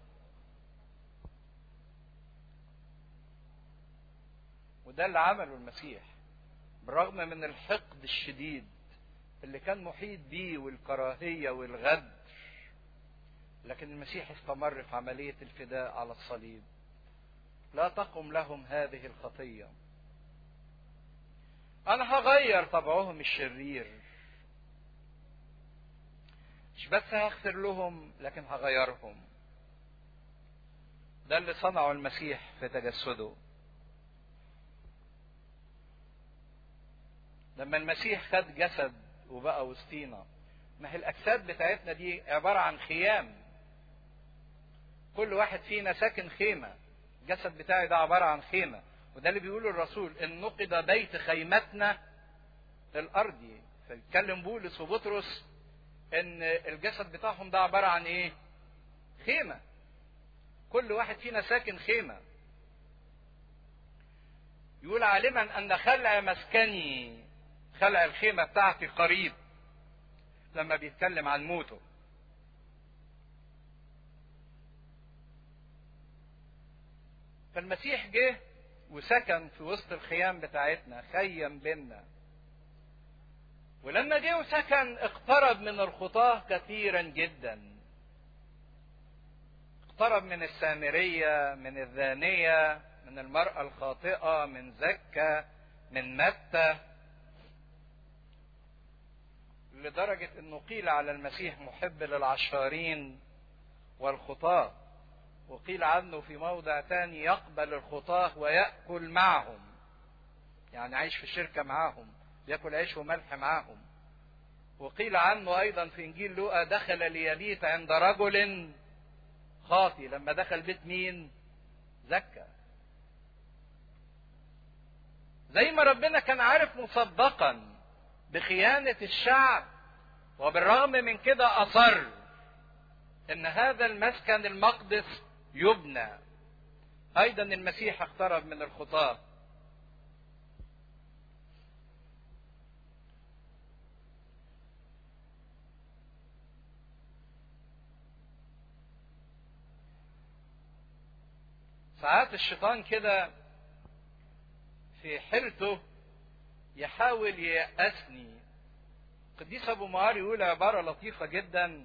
وده اللي عمله المسيح بالرغم من الحقد الشديد اللي كان محيط بيه والكراهيه والغدر لكن المسيح استمر في عمليه الفداء على الصليب لا تقم لهم هذه الخطيه انا هغير طبعهم الشرير مش بس هغفر لهم لكن هغيرهم ده اللي صنعه المسيح في تجسده لما المسيح خد جسد وبقى وسطينا ما هي الاجساد بتاعتنا دي عباره عن خيام كل واحد فينا ساكن خيمه الجسد بتاعي ده عباره عن خيمه وده اللي بيقوله الرسول ان نقض بيت خيمتنا الارضي فيتكلم بولس وبطرس ان الجسد بتاعهم ده عباره عن ايه خيمه كل واحد فينا ساكن خيمه يقول عالما ان خلع مسكني خلع الخيمه بتاعتي قريب لما بيتكلم عن موته فالمسيح جه وسكن في وسط الخيام بتاعتنا خيم بينا ولما جه وسكن اقترب من الخطاة كثيرا جدا اقترب من السامرية من الذانية من المرأة الخاطئة من زكا من متى لدرجة انه قيل على المسيح محب للعشارين والخطاة وقيل عنه في موضع تاني يقبل الخطاة ويأكل معهم يعني عايش في الشركة معاهم ياكل عيش وملح معاهم وقيل عنه ايضا في انجيل لوقا دخل ليبيت عند رجل خاطي لما دخل بيت مين زكى زي ما ربنا كان عارف مسبقا بخيانة الشعب وبالرغم من كده أصر إن هذا المسكن المقدس يبنى أيضا المسيح اقترب من الخطاة ساعات الشيطان كده في حيرته يحاول ييأسني القديس ابو معار يقول عباره لطيفه جدا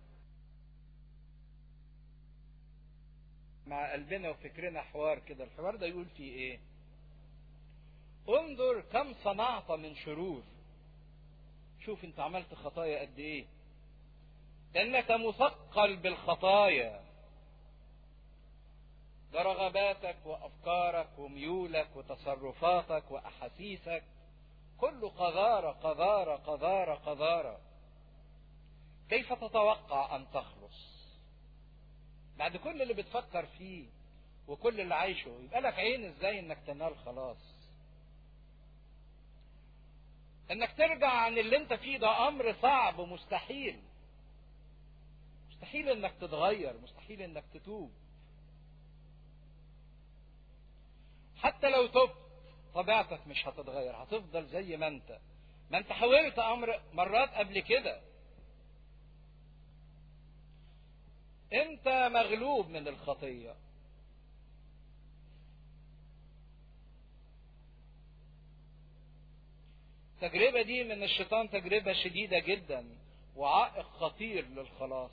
مع قلبنا وفكرنا حوار كده الحوار ده يقول فيه ايه انظر كم صنعت من شرور شوف انت عملت خطايا قد ايه انك مثقل بالخطايا ده رغباتك وافكارك وميولك وتصرفاتك واحاسيسك كله قذارة قذارة قذارة قذارة كيف تتوقع أن تخلص بعد كل اللي بتفكر فيه وكل اللي عايشه يبقى لك عين ازاي انك تنال خلاص انك ترجع عن اللي انت فيه ده امر صعب ومستحيل مستحيل انك تتغير مستحيل انك تتوب حتى لو تبت طبيعتك مش هتتغير هتفضل زي ما انت ما انت حاولت امر مرات قبل كده انت مغلوب من الخطيه التجربة دي من الشيطان تجربة شديدة جدا وعائق خطير للخلاص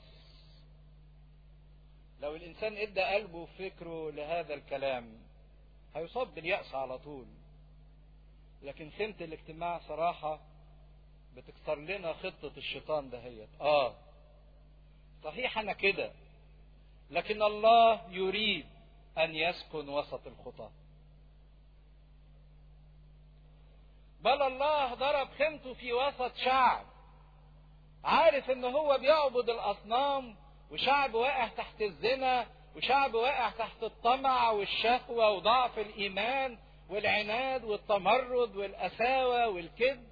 لو الإنسان إدى قلبه وفكره لهذا الكلام هيصاب باليأس على طول لكن خيمة الاجتماع صراحة بتكسر لنا خطة الشيطان دهيت اه صحيح انا كده لكن الله يريد ان يسكن وسط الخطاة بل الله ضرب خيمته في وسط شعب عارف ان هو بيعبد الاصنام وشعب واقع تحت الزنا وشعب واقع تحت الطمع والشهوة وضعف الايمان والعناد والتمرد والقساوة والكذب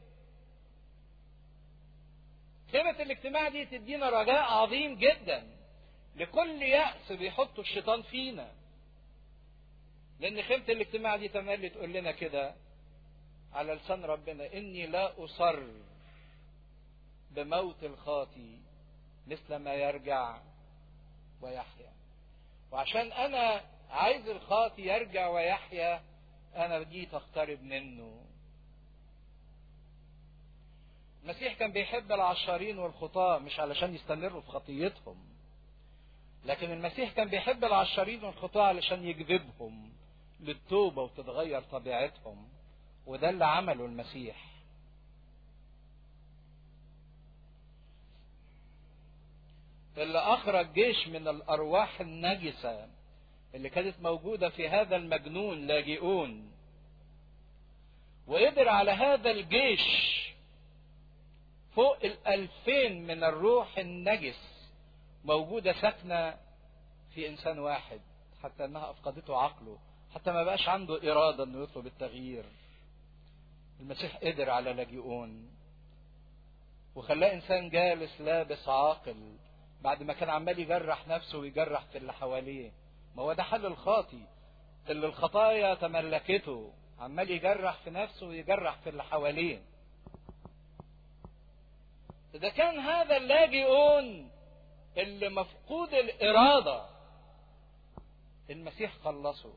خيمة الاجتماع دي تدينا رجاء عظيم جدا لكل يأس بيحطه الشيطان فينا لأن خيمة الاجتماع دي تملي تقول لنا كده على لسان ربنا إني لا أصر بموت الخاطي مثل ما يرجع ويحيا وعشان أنا عايز الخاطي يرجع ويحيا أنا جيت أقترب منه المسيح كان بيحب العشارين والخطاة مش علشان يستمروا في خطيتهم لكن المسيح كان بيحب العشارين والخطاة علشان يجذبهم للتوبة وتتغير طبيعتهم وده اللي عمله المسيح اللي أخرج جيش من الأرواح النجسة اللي كانت موجودة في هذا المجنون لاجئون وقدر على هذا الجيش فوق الألفين من الروح النجس موجودة ساكنة في إنسان واحد حتى أنها أفقدته عقله حتى ما بقاش عنده إرادة أنه يطلب التغيير المسيح قدر على لاجئون وخلاه إنسان جالس لابس عاقل بعد ما كان عمال يجرح نفسه ويجرح في اللي حواليه ما هو ده حل الخاطي اللي الخطايا تملكته عمال يجرح في نفسه ويجرح في اللي حواليه إذا كان هذا اللاجئون اللي مفقود الإرادة المسيح خلصه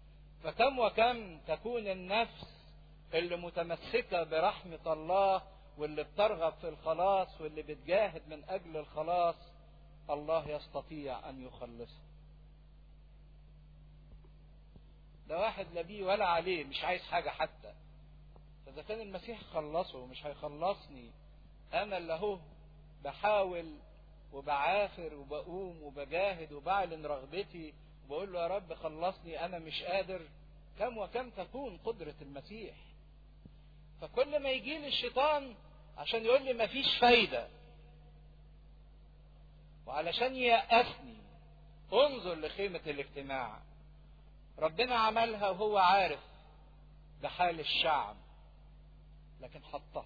فكم وكم تكون النفس اللي متمسكة برحمة الله واللي بترغب في الخلاص واللي بتجاهد من اجل الخلاص الله يستطيع ان يخلصها ده واحد لا بيه ولا عليه مش عايز حاجة حتى فإذا كان المسيح خلصه مش هيخلصني أنا اللي هو بحاول وبعافر وبقوم وبجاهد وبعلن رغبتي وبقول له يا رب خلصني أنا مش قادر كم وكم تكون قدرة المسيح فكل ما يجي لي الشيطان عشان يقول لي مفيش فايدة وعلشان ييأسني انظر لخيمة الاجتماع ربنا عملها وهو عارف بحال الشعب لكن حطها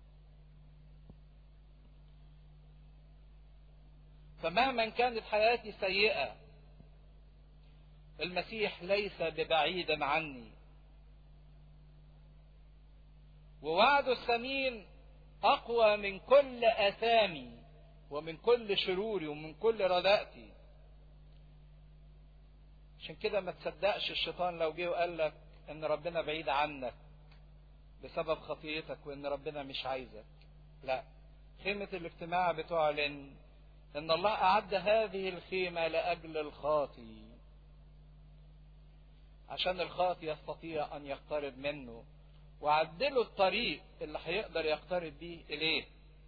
فمهما كانت حياتي سيئة المسيح ليس ببعيد عني ووعده الثمين أقوى من كل آثامي ومن كل شروري ومن كل ردائتي عشان كده ما تصدقش الشيطان لو جه وقال لك ان ربنا بعيد عنك بسبب خطيتك وان ربنا مش عايزك لا خيمة الاجتماع بتعلن ان الله اعد هذه الخيمة لاجل الخاطي عشان الخاطي يستطيع ان يقترب منه وعدله الطريق اللي هيقدر يقترب بيه اليه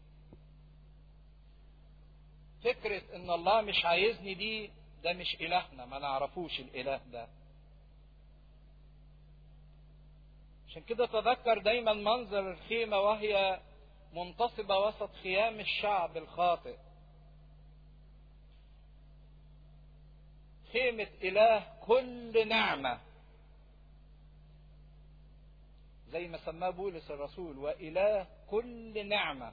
فكرة ان الله مش عايزني دي ده مش إلهنا ما نعرفوش الإله ده عشان كده تذكر دايما منظر الخيمة وهي منتصبة وسط خيام الشعب الخاطئ خيمة إله كل نعمة زي ما سماه بولس الرسول وإله كل نعمة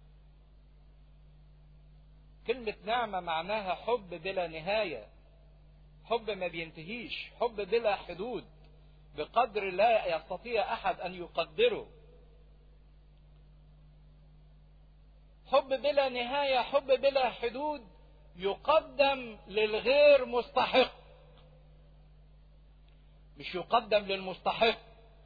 كلمة نعمة معناها حب بلا نهاية حب ما بينتهيش حب بلا حدود بقدر لا يستطيع أحد أن يقدره حب بلا نهاية حب بلا حدود يقدم للغير مستحق مش يقدم للمستحق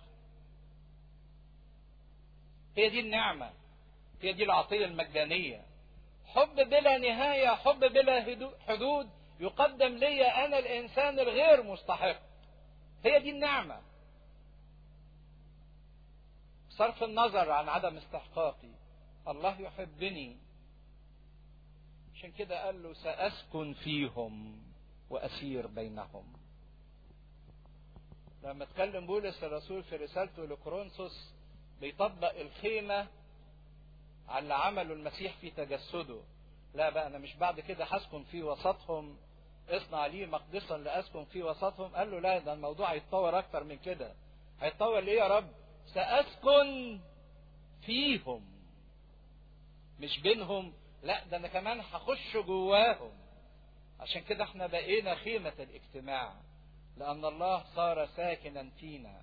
هي دي النعمة هي دي العطية المجانية حب بلا نهاية حب بلا حدود يقدم لي أنا الإنسان الغير مستحق هي دي النعمة صرف النظر عن عدم استحقاقي الله يحبني عشان كده قال له سأسكن فيهم وأسير بينهم لما اتكلم بولس الرسول في رسالته لكورنثوس بيطبق الخيمة على اللي عمله المسيح في تجسده لا بقى انا مش بعد كده هسكن في وسطهم اصنع لي مقدسا لاسكن في وسطهم قال له لا ده الموضوع هيتطور اكتر من كده هيتطور ليه يا رب ساسكن فيهم مش بينهم لا ده انا كمان هخش جواهم عشان كده احنا بقينا خيمة الاجتماع لان الله صار ساكنا فينا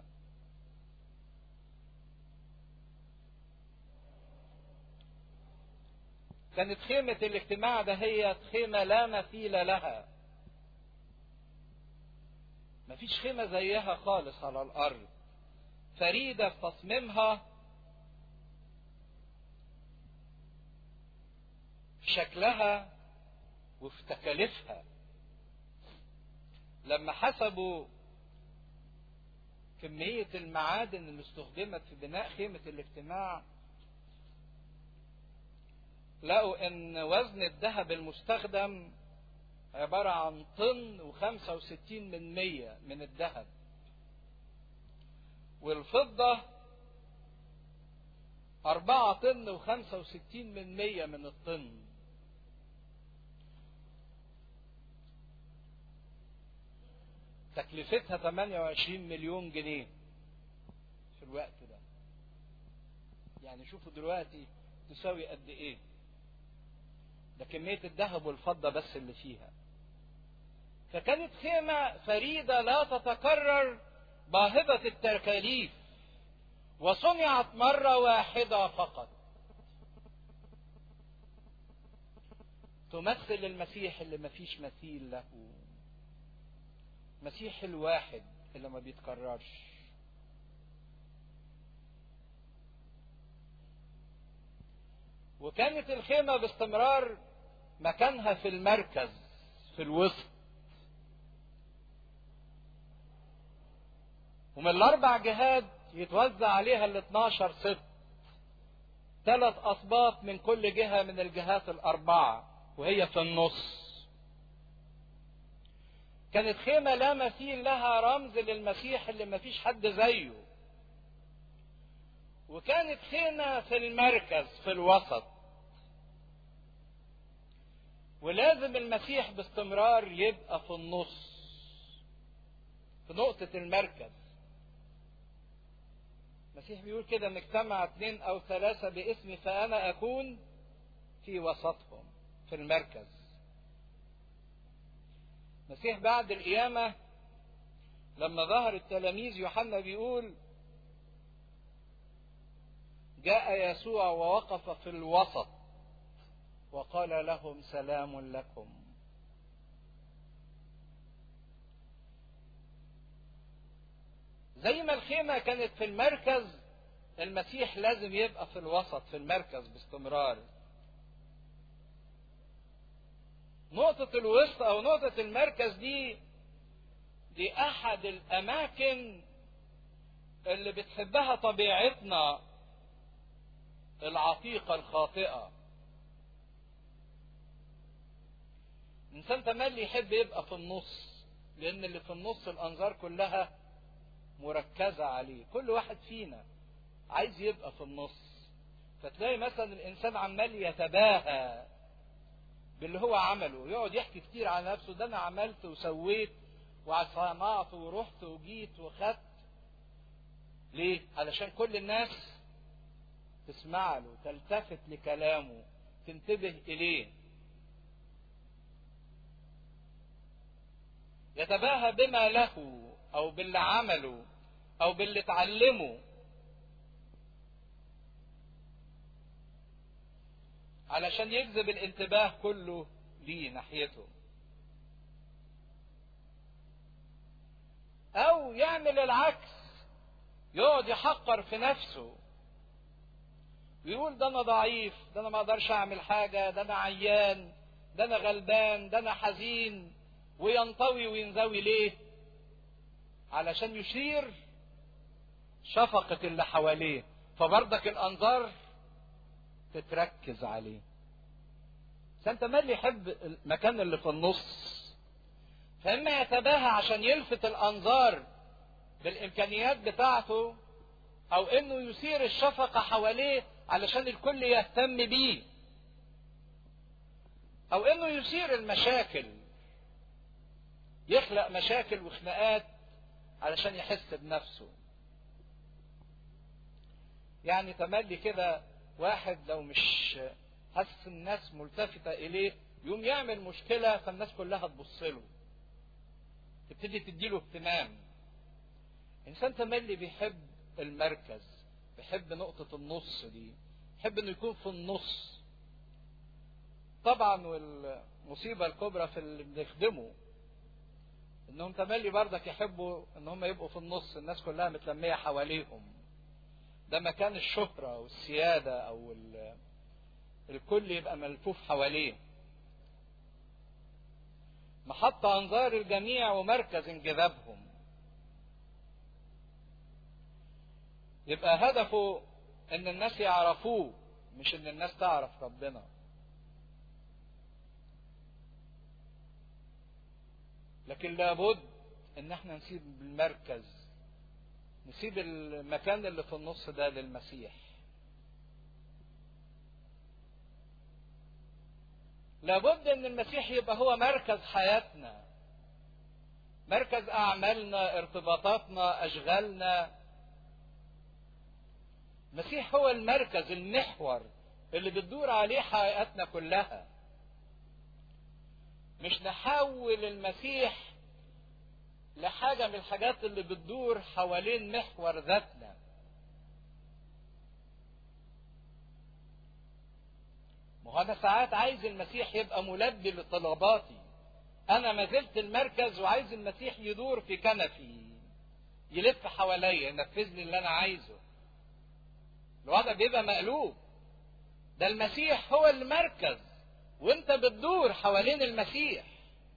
كانت خيمة الاجتماع ده هي خيمة لا مثيل لها مفيش خيمة زيها خالص على الأرض فريدة في تصميمها في شكلها وفي تكاليفها لما حسبوا كمية المعادن اللي استخدمت في بناء خيمة الاجتماع لقوا ان وزن الذهب المستخدم عبارة عن طن وخمسة وستين من مية من الذهب والفضة أربعة طن وخمسة وستين من مية من الطن تكلفتها 28 مليون جنيه في الوقت ده يعني شوفوا دلوقتي تساوي قد ايه ده كمية الذهب والفضة بس اللي فيها فكانت خيمة فريدة لا تتكرر باهظة التكاليف وصنعت مرة واحدة فقط تمثل المسيح اللي مفيش مثيل له مسيح الواحد اللي ما بيتكررش وكانت الخيمة باستمرار مكانها في المركز في الوسط ومن الأربع جهات يتوزع عليها ال 12 سبط ثلاث أسباط من كل جهة من الجهات الأربعة وهي في النص كانت خيمة لا مثيل لها رمز للمسيح اللي مفيش حد زيه وكانت خيمة في المركز في الوسط ولازم المسيح باستمرار يبقى في النص في نقطة المركز المسيح بيقول كده ان اجتمع اثنين او ثلاثة باسمي فانا اكون في وسطهم في المركز المسيح بعد القيامة لما ظهر التلاميذ يوحنا بيقول جاء يسوع ووقف في الوسط وقال لهم سلام لكم زي ما الخيمة كانت في المركز المسيح لازم يبقى في الوسط في المركز باستمرار نقطة الوسط أو نقطة المركز دي دي أحد الأماكن اللي بتحبها طبيعتنا العتيقة الخاطئة الإنسان تملي يحب يبقى في النص لأن اللي في النص الأنظار كلها مركزة عليه كل واحد فينا عايز يبقى في النص فتلاقي مثلا الإنسان عمال يتباهى باللي هو عمله يقعد يحكي كتير عن نفسه ده أنا عملت وسويت وصنعت ورحت وجيت وخدت ليه؟ علشان كل الناس تسمع له تلتفت لكلامه تنتبه إليه يتباهى بما له او باللي عمله او باللي اتعلمه علشان يجذب الانتباه كله ليه ناحيته او يعمل العكس يقعد يحقر في نفسه ويقول ده انا ضعيف ده انا ما اقدرش اعمل حاجه ده انا عيان ده انا غلبان ده انا حزين وينطوي وينزوي ليه علشان يشير شفقة اللي حواليه فبرضك الأنظار تتركز عليه فأنت مالي يحب المكان اللي في النص فإما يتباهى عشان يلفت الأنظار بالإمكانيات بتاعته أو إنه يثير الشفقة حواليه علشان الكل يهتم بيه أو إنه يثير المشاكل يخلق مشاكل وخناقات علشان يحس بنفسه يعني تملي كده واحد لو مش حاسس الناس ملتفتة إليه يقوم يعمل مشكلة فالناس كلها تبص له تبتدي تديله اهتمام إنسان تملي بيحب المركز بيحب نقطة النص دي يحب إنه يكون في النص طبعا والمصيبة الكبرى في اللي بنخدمه انهم تملي بردك يحبوا ان هم يبقوا في النص الناس كلها متلمية حواليهم ده مكان الشهرة والسيادة او الكل يبقى ملفوف حواليه محط انظار الجميع ومركز انجذابهم يبقى هدفه ان الناس يعرفوه مش ان الناس تعرف ربنا لكن لابد ان احنا نسيب المركز نسيب المكان اللي في النص ده للمسيح لابد ان المسيح يبقى هو مركز حياتنا مركز اعمالنا ارتباطاتنا اشغالنا المسيح هو المركز المحور اللي بتدور عليه حياتنا كلها مش نحول المسيح لحاجة من الحاجات اللي بتدور حوالين محور ذاتنا ما هو أنا ساعات عايز المسيح يبقى ملبي لطلباتي أنا ما زلت المركز وعايز المسيح يدور في كنفي يلف حواليا ينفذ لي اللي أنا عايزه الوضع بيبقى مقلوب ده المسيح هو المركز وانت بتدور حوالين المسيح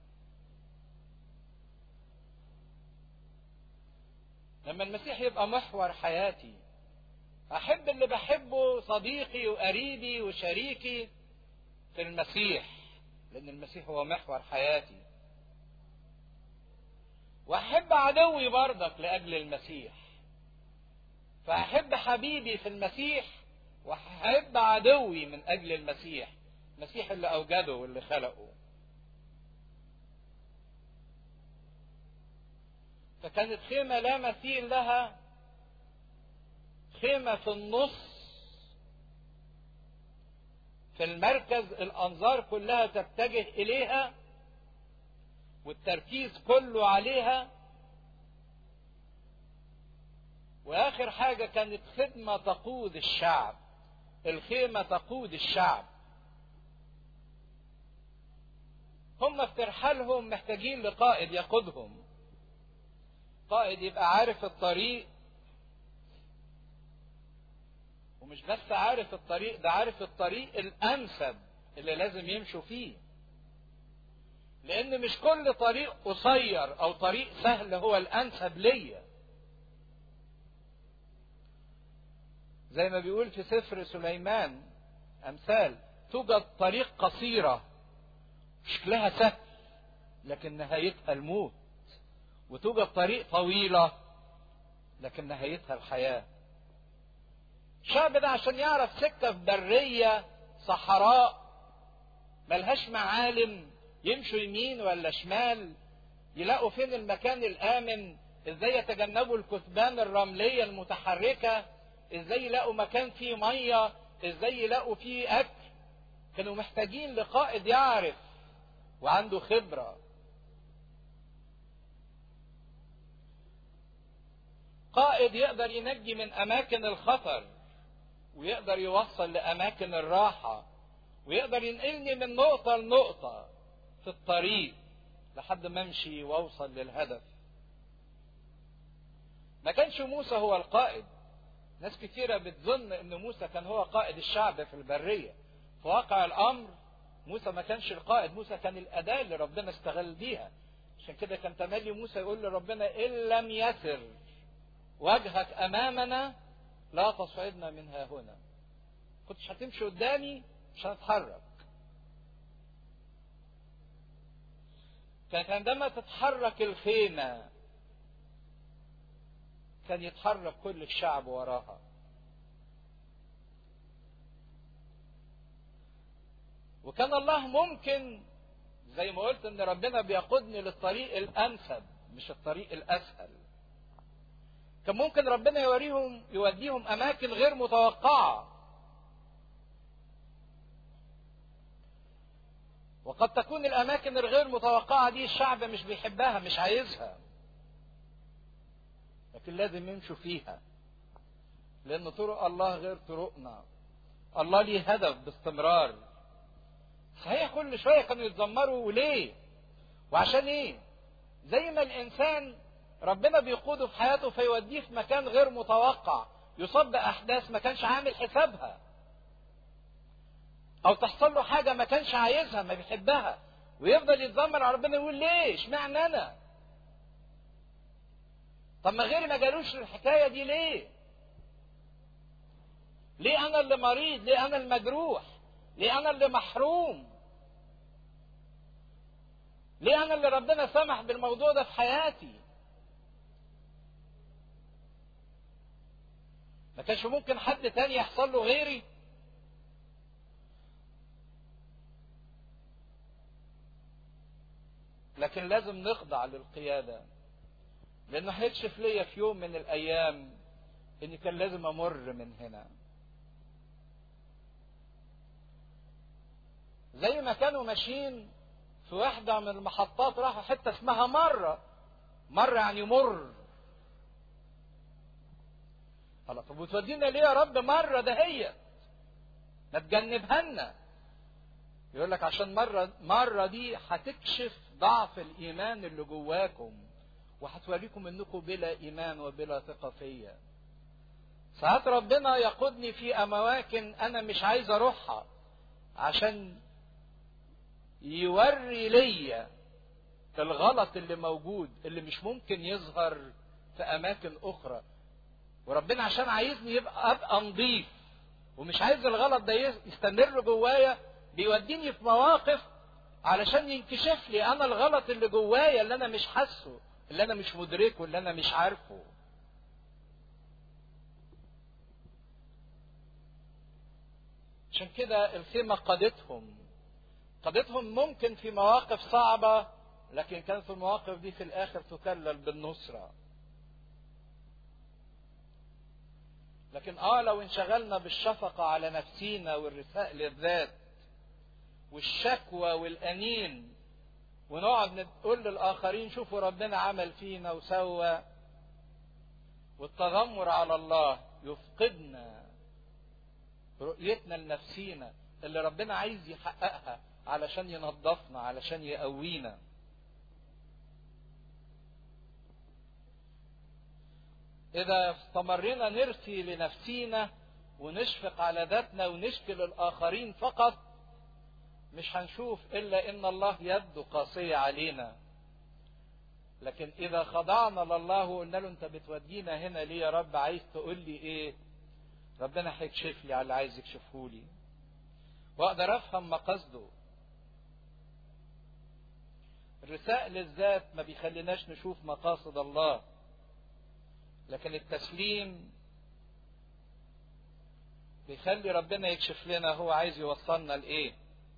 لما المسيح يبقى محور حياتي احب اللي بحبه صديقي وقريبي وشريكي في المسيح لان المسيح هو محور حياتي واحب عدوي برضك لاجل المسيح فاحب حبيبي في المسيح واحب عدوي من اجل المسيح المسيح اللي اوجده واللي خلقه فكانت خيمه لا مثيل لها خيمه في النص في المركز الانظار كلها تتجه اليها والتركيز كله عليها واخر حاجه كانت خدمه تقود الشعب الخيمه تقود الشعب هم في ترحالهم محتاجين لقائد يقودهم قائد يبقى عارف الطريق ومش بس عارف الطريق ده عارف الطريق الانسب اللي لازم يمشوا فيه لان مش كل طريق قصير او طريق سهل هو الانسب ليا زي ما بيقول في سفر سليمان امثال توجد طريق قصيره شكلها سهل لكن نهايتها الموت وتوجد طريق طويله لكن نهايتها الحياه الشعب ده عشان يعرف سكه في بريه صحراء ملهاش معالم يمشوا يمين ولا شمال يلاقوا فين المكان الامن ازاي يتجنبوا الكثبان الرمليه المتحركه ازاي يلاقوا مكان فيه ميه ازاي يلاقوا فيه اكل كانوا محتاجين لقائد يعرف وعنده خبره قائد يقدر ينجي من اماكن الخطر ويقدر يوصل لاماكن الراحه ويقدر ينقلني من نقطه لنقطه في الطريق لحد ما امشي واوصل للهدف ما كانش موسى هو القائد ناس كتيرة بتظن ان موسى كان هو قائد الشعب في البرية في واقع الامر موسى ما كانش القائد موسى كان الاداة اللي ربنا استغل بيها عشان كده كان تملي موسى يقول لربنا ان لم يسر وجهك امامنا لا تصعدنا منها هنا كنتش هتمشي قدامي مش هنتحرك كانت عندما تتحرك الخيمة كان يتحرك كل الشعب وراها وكان الله ممكن زي ما قلت ان ربنا بيقودني للطريق الانسب مش الطريق الاسهل كان ممكن ربنا يوريهم يوديهم اماكن غير متوقعه وقد تكون الاماكن الغير متوقعه دي الشعب مش بيحبها مش عايزها لكن لازم يمشوا فيها لان طرق الله غير طرقنا الله ليه هدف باستمرار صحيح كل شويه كانوا يتذمروا وليه وعشان ايه زي ما الانسان ربنا بيقوده في حياته فيوديه في مكان غير متوقع يصاب باحداث ما كانش عامل حسابها او تحصل له حاجه ما كانش عايزها ما بيحبها ويفضل يتذمر على ربنا يقول ليه اشمعنى انا طب ما غيري ما جالوش الحكايه دي ليه ليه انا اللي مريض ليه انا المجروح ليه انا اللي محروم ليه انا اللي ربنا سمح بالموضوع ده في حياتي ما كانش ممكن حد تاني يحصل له غيري لكن لازم نخضع للقيادة لأنه هيكشف ليا في يوم من الأيام إني كان لازم أمر من هنا زي ما كانوا ماشيين في واحدة من المحطات راحوا حتة اسمها مرة مرة يعني مر الله طب وتودينا ليه يا رب مرة دهيت ما تجنبها لنا يقول لك عشان مرة مرة دي هتكشف ضعف الإيمان اللي جواكم وهتوريكم إنكم بلا إيمان وبلا ثقة فيا ساعات ربنا يقودني في اماكن انا مش عايز اروحها عشان يوري ليا الغلط اللي موجود اللي مش ممكن يظهر في اماكن اخرى وربنا عشان عايزني يبقى ابقى نظيف ومش عايز الغلط ده يستمر جوايا بيوديني في مواقف علشان ينكشف لي انا الغلط اللي جوايا اللي انا مش حاسه اللي انا مش مدركه اللي انا مش عارفه عشان كده الخيمة قادتهم قادتهم ممكن في مواقف صعبة لكن كان في المواقف دي في الآخر تكلل بالنصرة لكن اه لو انشغلنا بالشفقة على نفسينا والرثاء للذات والشكوى والأنين ونقعد نقول للآخرين شوفوا ربنا عمل فينا وسوى والتذمر على الله يفقدنا رؤيتنا لنفسينا اللي ربنا عايز يحققها علشان ينظفنا علشان يقوينا إذا استمرنا نرثي لنفسينا ونشفق على ذاتنا ونشكي للآخرين فقط مش هنشوف إلا إن الله يده قاسية علينا لكن إذا خضعنا لله وقلنا له أنت بتودينا هنا ليه يا رب عايز تقول لي إيه ربنا هيكشف لي على اللي عايز يكشفه لي واقدر افهم مقاصده الرثاء للذات ما بيخليناش نشوف مقاصد الله لكن التسليم بيخلي ربنا يكشف لنا هو عايز يوصلنا لايه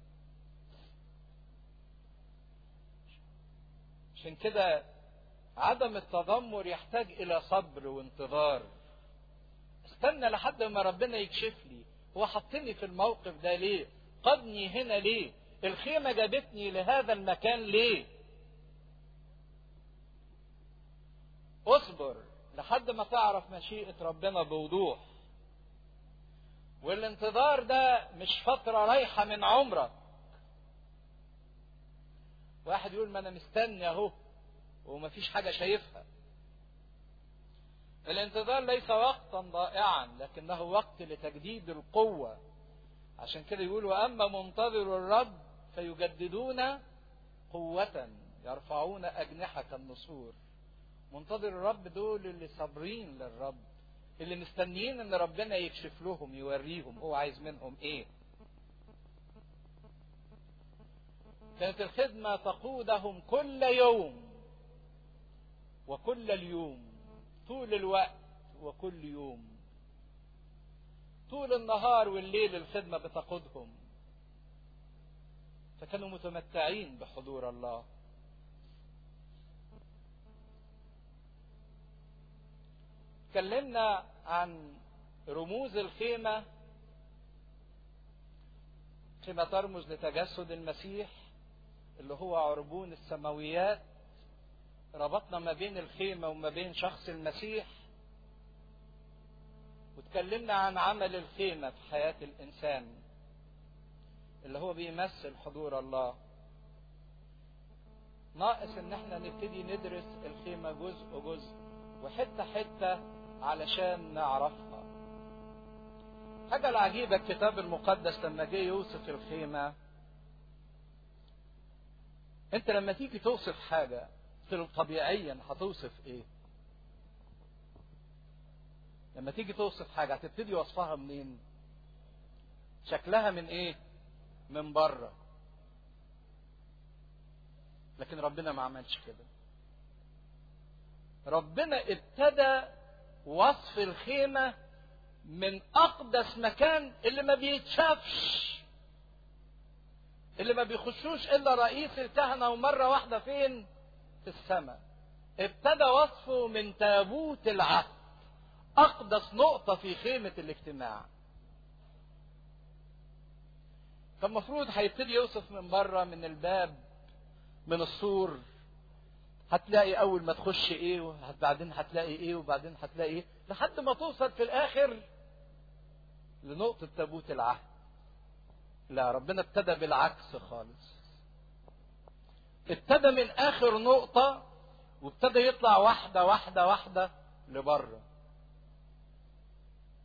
عشان كده عدم التذمر يحتاج الى صبر وانتظار استنى لحد ما ربنا يكشف لي هو حطني في الموقف ده ليه قدني هنا ليه الخيمة جابتني لهذا المكان ليه اصبر لحد ما تعرف مشيئة ربنا بوضوح والانتظار ده مش فترة رايحة من عمرك واحد يقول ما انا مستني اهو ومفيش حاجة شايفها الانتظار ليس وقتا ضائعا لكنه وقت لتجديد القوة عشان كده يقولوا أما منتظر الرب فيجددون قوة يرفعون أجنحة النسور منتظر الرب دول اللي صابرين للرب اللي مستنيين ان ربنا يكشف لهم يوريهم هو عايز منهم ايه كانت الخدمة تقودهم كل يوم وكل اليوم طول الوقت وكل يوم طول النهار والليل الخدمة بتقودهم فكانوا متمتعين بحضور الله تكلمنا عن رموز الخيمة خيمة ترمز لتجسد المسيح اللي هو عربون السماويات ربطنا ما بين الخيمة وما بين شخص المسيح وتكلمنا عن عمل الخيمة في حياة الإنسان اللي هو بيمثل حضور الله ناقص ان احنا نبتدي ندرس الخيمة جزء جزء وحتة حتة علشان نعرفها حاجة العجيبة الكتاب المقدس لما جه يوصف الخيمة انت لما تيجي توصف حاجة طبيعيا هتوصف ايه لما تيجي توصف حاجة هتبتدي وصفها منين شكلها من ايه من بره لكن ربنا ما عملش كده ربنا ابتدى وصف الخيمة من أقدس مكان اللي ما بيتشافش اللي ما بيخشوش إلا رئيس الكهنة ومرة واحدة فين؟ في السماء ابتدى وصفه من تابوت العهد أقدس نقطة في خيمة الاجتماع فالمفروض هيبتدي يوصف من بره من الباب من السور هتلاقي اول ما تخش ايه وبعدين هتلاقي ايه وبعدين هتلاقي ايه لحد ما توصل في الاخر لنقطة تابوت العهد لا ربنا ابتدى بالعكس خالص ابتدى من اخر نقطة وابتدى يطلع واحدة واحدة واحدة لبره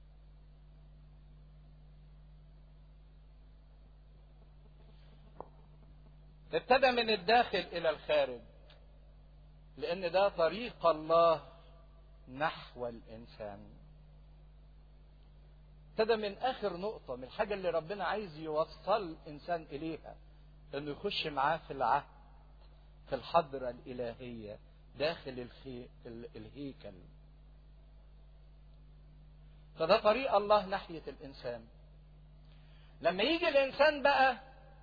ابتدى من الداخل الى الخارج لان ده طريق الله نحو الانسان ابتدى من اخر نقطه من الحاجه اللي ربنا عايز يوصل الانسان اليها انه يخش معاه في العهد في الحضره الالهيه داخل الخي... الهيكل فده طريق الله ناحيه الانسان لما يجي الانسان بقى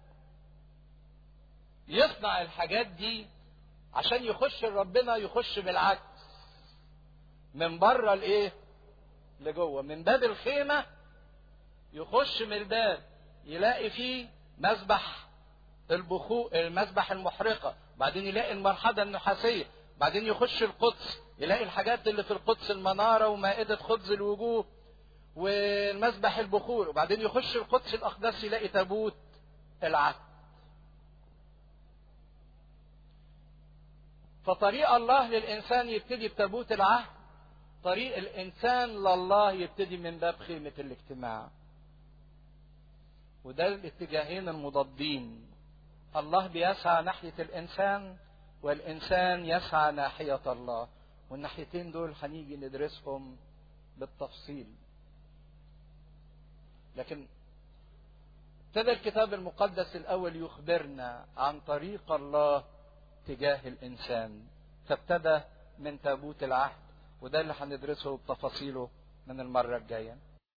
يصنع الحاجات دي عشان يخش لربنا يخش بالعكس من بره الايه لجوه من باب الخيمه يخش من الباب يلاقي فيه مسبح البخور المسبح المحرقه بعدين يلاقي المرحله النحاسيه بعدين يخش القدس يلاقي الحاجات اللي في القدس المناره ومائده خبز الوجوه والمسبح البخور وبعدين يخش القدس الاقدس يلاقي تابوت العهد فطريق الله للانسان يبتدي بتابوت العهد طريق الانسان لله يبتدي من باب خيمه الاجتماع وده الاتجاهين المضادين الله بيسعى ناحيه الانسان والانسان يسعى ناحيه الله والناحيتين دول هنيجي ندرسهم بالتفصيل لكن ابتدى الكتاب المقدس الاول يخبرنا عن طريق الله تجاه الانسان فابتدى من تابوت العهد وده اللي هندرسه بتفاصيله من المره الجايه